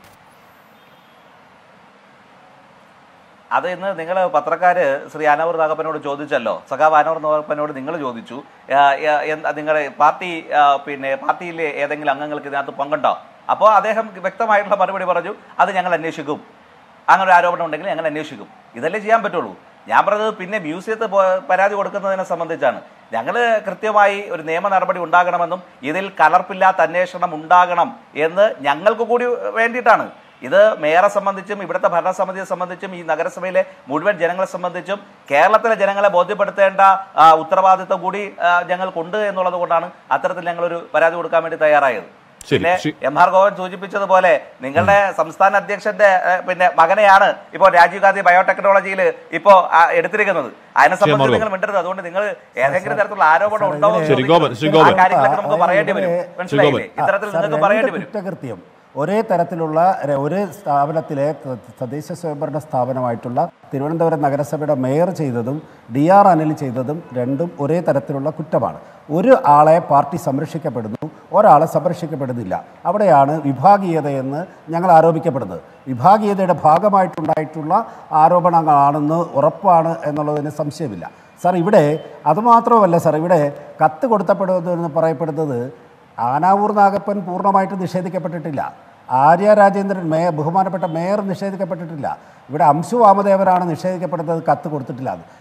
അത് ഇന്ന് നിങ്ങൾ പത്രക്കാര് ശ്രീ അനവർ നാഗപ്പനോട് ചോദിച്ചല്ലോ സഖാവ് അനവർ നാഗപ്പനോട് നിങ്ങൾ ചോദിച്ചു നിങ്ങളുടെ പാർട്ടി ആ, പിന്നെ പാർട്ടിയിലെ ഏതെങ്കിലും അംഗങ്ങൾക്ക് ഇതിനകത്ത് പങ്കുണ്ടോ അപ്പോൾ അദ്ദേഹം വ്യക്തമായിട്ടുള്ള മറുപടി പറഞ്ഞു അത് ഞങ്ങൾ അന്വേഷിക്കും അങ്ങനെ ഒരു ആരോപണം ഉണ്ടെങ്കിൽ ഞങ്ങൾ അന്വേഷിക്കും ഇതല്ലേ ചെയ്യാൻ പറ്റുള്ളൂ ഞാൻ പറഞ്ഞത് പിന്നെ മ്യൂസിയത്തിൽ പോ- പരാതി കൊടുക്കുന്നതിനെ സംബന്ധിച്ചാണ് ഞങ്ങൾ കൃത്യമായി ഒരു നിയമ നടപടി ഉണ്ടാകണമെന്നും ഇതിൽ കലർപ്പില്ലാത്ത അന്വേഷണം ഉണ്ടാകണം എന്ന് ഞങ്ങൾക്ക് കൂടി വേണ്ടിയിട്ടാണ് ഇത് മേയറെ സംബന്ധിച്ചും ഇവിടുത്തെ ഭരണസമിതിയെ സംബന്ധിച്ചും ഈ നഗരസഭയിലെ മുഴുവൻ ജനങ്ങളെ സംബന്ധിച്ചും കേരളത്തിലെ ജനങ്ങളെ ബോധ്യപ്പെടുത്തേണ്ട ആ, ഉത്തരവാദിത്വം കൂടി ആ, ഞങ്ങൾക്കുണ്ട് എന്നുള്ളത് കൊണ്ടാണ് അത്തരത്തിൽ ഞങ്ങളൊരു പരാതി കൊടുക്കാൻ വേണ്ടി തയ്യാറായത് ശരി, പിന്നെ ശരി. എം ആർ ഗോവൻ സൂചിപ്പിച്ചതുപോലെ നിങ്ങളുടെ സംസ്ഥാന അധ്യക്ഷന്റെ ഏ, പിന്നെ മകനെയാണ് ഇപ്പോൾ രാജീവ് ഗാന്ധി ബയോടെക്നോളജിയിൽ ഇപ്പോ ആ, എടുത്തിരിക്കുന്നത് അതിനെ സംബന്ധിച്ച് ഗോവൻ. നിങ്ങൾ മിണ്ടരുത് അതുകൊണ്ട് നിങ്ങൾ ഏതെങ്കിലും തരത്തിലുള്ള ആരോപണം ഉണ്ടോ എന്ന് ശരി, ഗോവൻ, ശ്രീ ചോദിക്കുന്നത് ഗോവൻ. ആ കാര്യങ്ങളൊക്കെ നമുക്ക് പറയേണ്ടി വരും ഇവിടെ- മനസ്സിലായില്ലേ ഗോവൻ. ഇത്തരത്തിൽ ആ, സാർ, നിങ്ങൾക്ക് പറയേണ്ടി രണ്ട് വരും കുറ്റകൃത്യം ഒരേ തരത്തിലുള്ള ര- ഒരു സ്ഥാപനത്തിലെ ത- തദ്ദേശ സ്വയംഭരണ സ്ഥാപനമായിട്ടുള്ള തിരുവനന്തപുരം നഗരസഭയുടെ മേയർ ചെയ്തതും ഡി ആർ അനിൽ ചെയ്തതും രണ്ടും ഒരേ തരത്തിലുള്ള കുറ്റമാണ് ഒരു ആളെ പാർട്ടി സംരക്ഷിക്കപ്പെടുന്നു ഒരാളെ സംരക്ഷിക്കപ്പെടുന്നില്ല അവിടെയാണ് വിഭാഗീയതയെന്ന് ഞങ്ങൾ ആരോപിക്കപ്പെടുന്നത് വിഭാഗീയതയുടെ ഭാഗമായിട്ടുണ്ടായിട്ടുള്ള ആരോപണങ്ങളാണെന്ന് ഉറപ്പാണ് എന്നുള്ളതിന് സംശയമില്ല സാർ ഇവിടെ അതുമാത്രമല്ല സാർ ഇവിടെ കത്ത് കൊടുത്തപ്പെടുന്നതെന്ന് പറയപ്പെടുന്നത് ആനാവൂർ നാഗപ്പൻ പൂർണ്ണമായിട്ട് നിഷേധിക്കപ്പെട്ടിട്ടില്ല ആര്യ രാജേന്ദ്രൻ മേയർ ബഹുമാനപ്പെട്ട മേയർ നിഷേധിക്കപ്പെട്ടിട്ടില്ല ഇവിടെ അംശു വാമദേവനാണ് നിഷേധിക്കപ്പെടുന്നത് കത്ത് കൊടുത്തിട്ടില്ല എന്ന്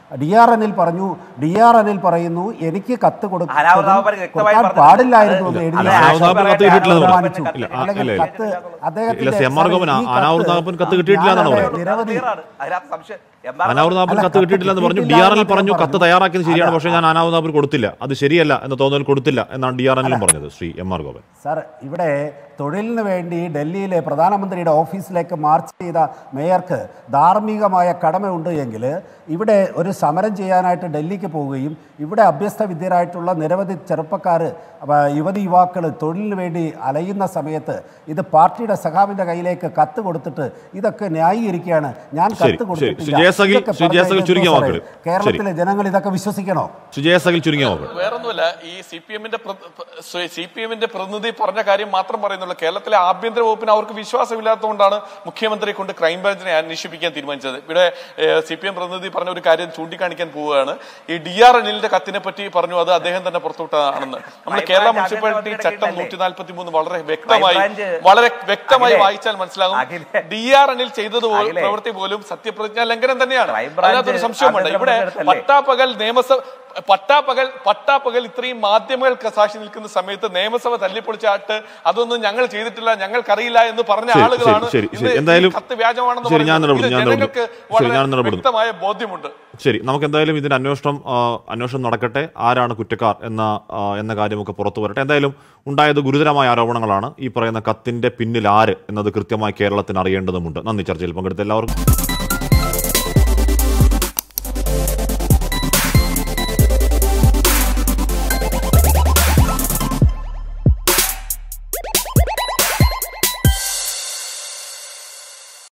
ഡി ആർ എനിൽ പറഞ്ഞു ഡി ആർ എനിൽ പറയുന്നു എനിക്ക് കത്ത് അനാവതാപൻ വ്യക്തമായി കൊടുക്കാൻ പറഞ്ഞത് പാടില്ലായിരുന്നു എന്ന് അത് എഴുതി അല്ല, അനാവതാപൻ കത്ത് കിട്ടിയിട്ടില്ലെന്ന് പറഞ്ഞു. തീരുമാനിച്ചു. ഇല്ല, ആ, അല്ലെങ്കിൽ ഇല്ല, ഇല്ല. കത്ത് അദ്ദേഹത്തിന്റെ ഇല്ല, സി. എം. ആർ. ഗോപൻ ഈ കത്ത് അനാവതാപൻ കത്ത് കിട്ടിയിട്ടില്ല എന്നാണ് ഞാനത് പറഞ്ഞത്. നിരവധി അതിനകത്ത് സംശയം എം ആർ അനാവൃതാപൻ അല്ല, കത്ത് കത്ത് കിട്ടിയിട്ടില്ലെന്ന് പറഞ്ഞു ഡി കിട്ടിയിട്ടില്ല ആർ എൽ എന്ന് പറഞ്ഞു കത്ത് പറഞ്ഞു. തയ്യാറാക്കിയത് ശരിയാണ് അല്ല, പക്ഷേ ഞാൻ അനാവൃതാപൻ കൊടുത്തില്ല അത് ശരിയല്ല എന്ന തോന്നൽ കൊടുത്തില്ല എന്നാണ് ഡി ആർ എല്ലിലും പറഞ്ഞത് Shri M R Gopan sir ഇവിടെ തൊഴിലിന് വേണ്ടി ഡൽഹിയിലെ പ്രധാനമന്ത്രിയുടെ ഓഫീസിലേക്ക് മാർച്ച് ചെയ്ത മേയർക്ക് ധാർമ്മികമായ കടമയുണ്ട് എങ്കിൽ ഇവിടെ ഒരു സമരം ചെയ്യാനായിട്ട് ഡൽഹിക്ക് പോവുകയും ഇവിടെ അഭ്യസ്ത വിദ്യരായിട്ടുള്ള നിരവധി ചെറുപ്പക്കാർ യുവതി യുവാക്കൾ തൊഴിലിന് വേണ്ടി അലയുന്ന സമയത്ത് ഇത് പാർട്ടിയുടെ സഖാവിൻ്റെ കയ്യിലേക്ക് കത്ത് കൊടുത്തിട്ട് ഇതൊക്കെ ന്യായീകരിക്കുകയാണ് ഞാൻ ശരി, കത്ത് ശരി. കൊടുത്തിട്ടില്ല സുജയ സഖി- ഇതൊക്കെ സുജയ സഖി പറഞ്ഞാൽ ചുരുങ്ങിയ എന്തോ സാറേ? വാക്കുകൾ. ശരി. കേരളത്തിലെ ജനങ്ങൾ ഇതൊക്കെ വിശ്വസിക്കണോ സുജയ സഖിൽ ചുരുങ്ങിയ വാക്കുകൾ വേറൊന്നുമല്ല ഈ സി പി എമ്മിന്റെ സി പി എമ്മിന്റെ പ്രതിനിധി പറഞ്ഞ കാര്യം മാത്രം പറയുന്നുള്ളൂ കേരളത്തിലെ ആഭ്യന്തര വകുപ്പിന് അവർക്ക് വിശ്വാസമില്ലാത്തതുകൊണ്ടാണ് മുഖ്യമന്ത്രിയെ കൊണ്ട് ക്രൈംബ്രാഞ്ചിനെ അന്വേഷിപ്പിക്കാൻ തീരുമാനിച്ചത് ഇവിടെ സി പി എം പ്രതിനിധി പറഞ്ഞ ഒരു കാര്യം ചൂണ്ടിക്കാണിക്കാൻ പോവുകയാണ് ഈ ഡി ആർ അനിലിന്റെ കത്തിനെ പറ്റി പറഞ്ഞു അത് അദ്ദേഹം തന്നെ പുറത്തുവിട്ടതാണെന്ന് നമ്മൾ കേരള ക്രൈംബ്രാഞ്ച് മുനിസിപ്പാലിറ്റി ആഭ്യന്തര ചട്ടം വകുപ്പിന്റെ നൂറ്റി നാൽപ്പത്തി മൂന്ന് വളരെ വ്യക്തമായി ക്രൈംബ്രാഞ്ച് വളരെ വ്യക്തമായി അഖിലേ, വായിച്ചാൽ മനസ്സിലാകും അഖിലേ, ഡി ആർ അനിൽ ചെയ്തത് പോ- അഖിലേ, പ്രവൃത്തി പോലും സത്യപ്രതിജ്ഞാ ലംഘനം തന്നെയാണ് ക്രൈംബ്രാഞ്ച് അതിനകത്തൊരു സംശയം വേണ്ട ആഭ്യന്തര ഇവിടെ വകുപ്പിന്റെ അടുത്തല്ലേ? പട്ടാപ്പകൽ നിയമസഭ പട്ടാപ്പകൽ പട്ടാപ്പകൽ ഇത്രയും മാധ്യമങ്ങൾക്ക് സാക്ഷി നിൽക്കുന്ന സമയത്ത് നിയമസഭ തല്ലിപ്പൊളിച്ചാട്ട് അതൊന്നും ഞങ്ങൾ ചെയ്തിട്ടില്ല ഞങ്ങൾക്കറിയില്ല എന്ന് പറഞ്ഞ ശരി, ആളുകളാണ് ശരി, ശരി, ഇന്ന് ശരി. ഈ എന്തായാലും- കത്ത് വ്യാജമാണെന്ന് ശരി, ഞാൻ പറയുന്നത്. ഇടപെടും, ഇത് ഞാൻ ഇടപെടും. ജനങ്ങൾക്ക് ശരി, വളരെ ഞാൻ ഇടപെടും. വ്യക്തമായ ബോധ്യമുണ്ട് ശരി നമുക്ക് എന്തായാലും ഇതിന്റെ അന്വേഷണം ആ, അന്വേഷണം നടക്കട്ടെ ആരാണ് കുറ്റക്കാർ എന്ന ആ, എന്ന കാര്യമൊക്കെ പുറത്തു വരട്ടെ എന്തായാലും ഉണ്ടായത് ഗുരുതരമായ ആരോപണങ്ങളാണ് ഈ പറയുന്ന കത്തിന്റെ പിന്നിൽ ആര് എന്നത് കൃത്യമായി കേരളത്തിന് അറിയേണ്ടതുമുണ്ട് നന്ദി ചർച്ചയിൽ പങ്കെടുത്ത എല്ലാവർക്കും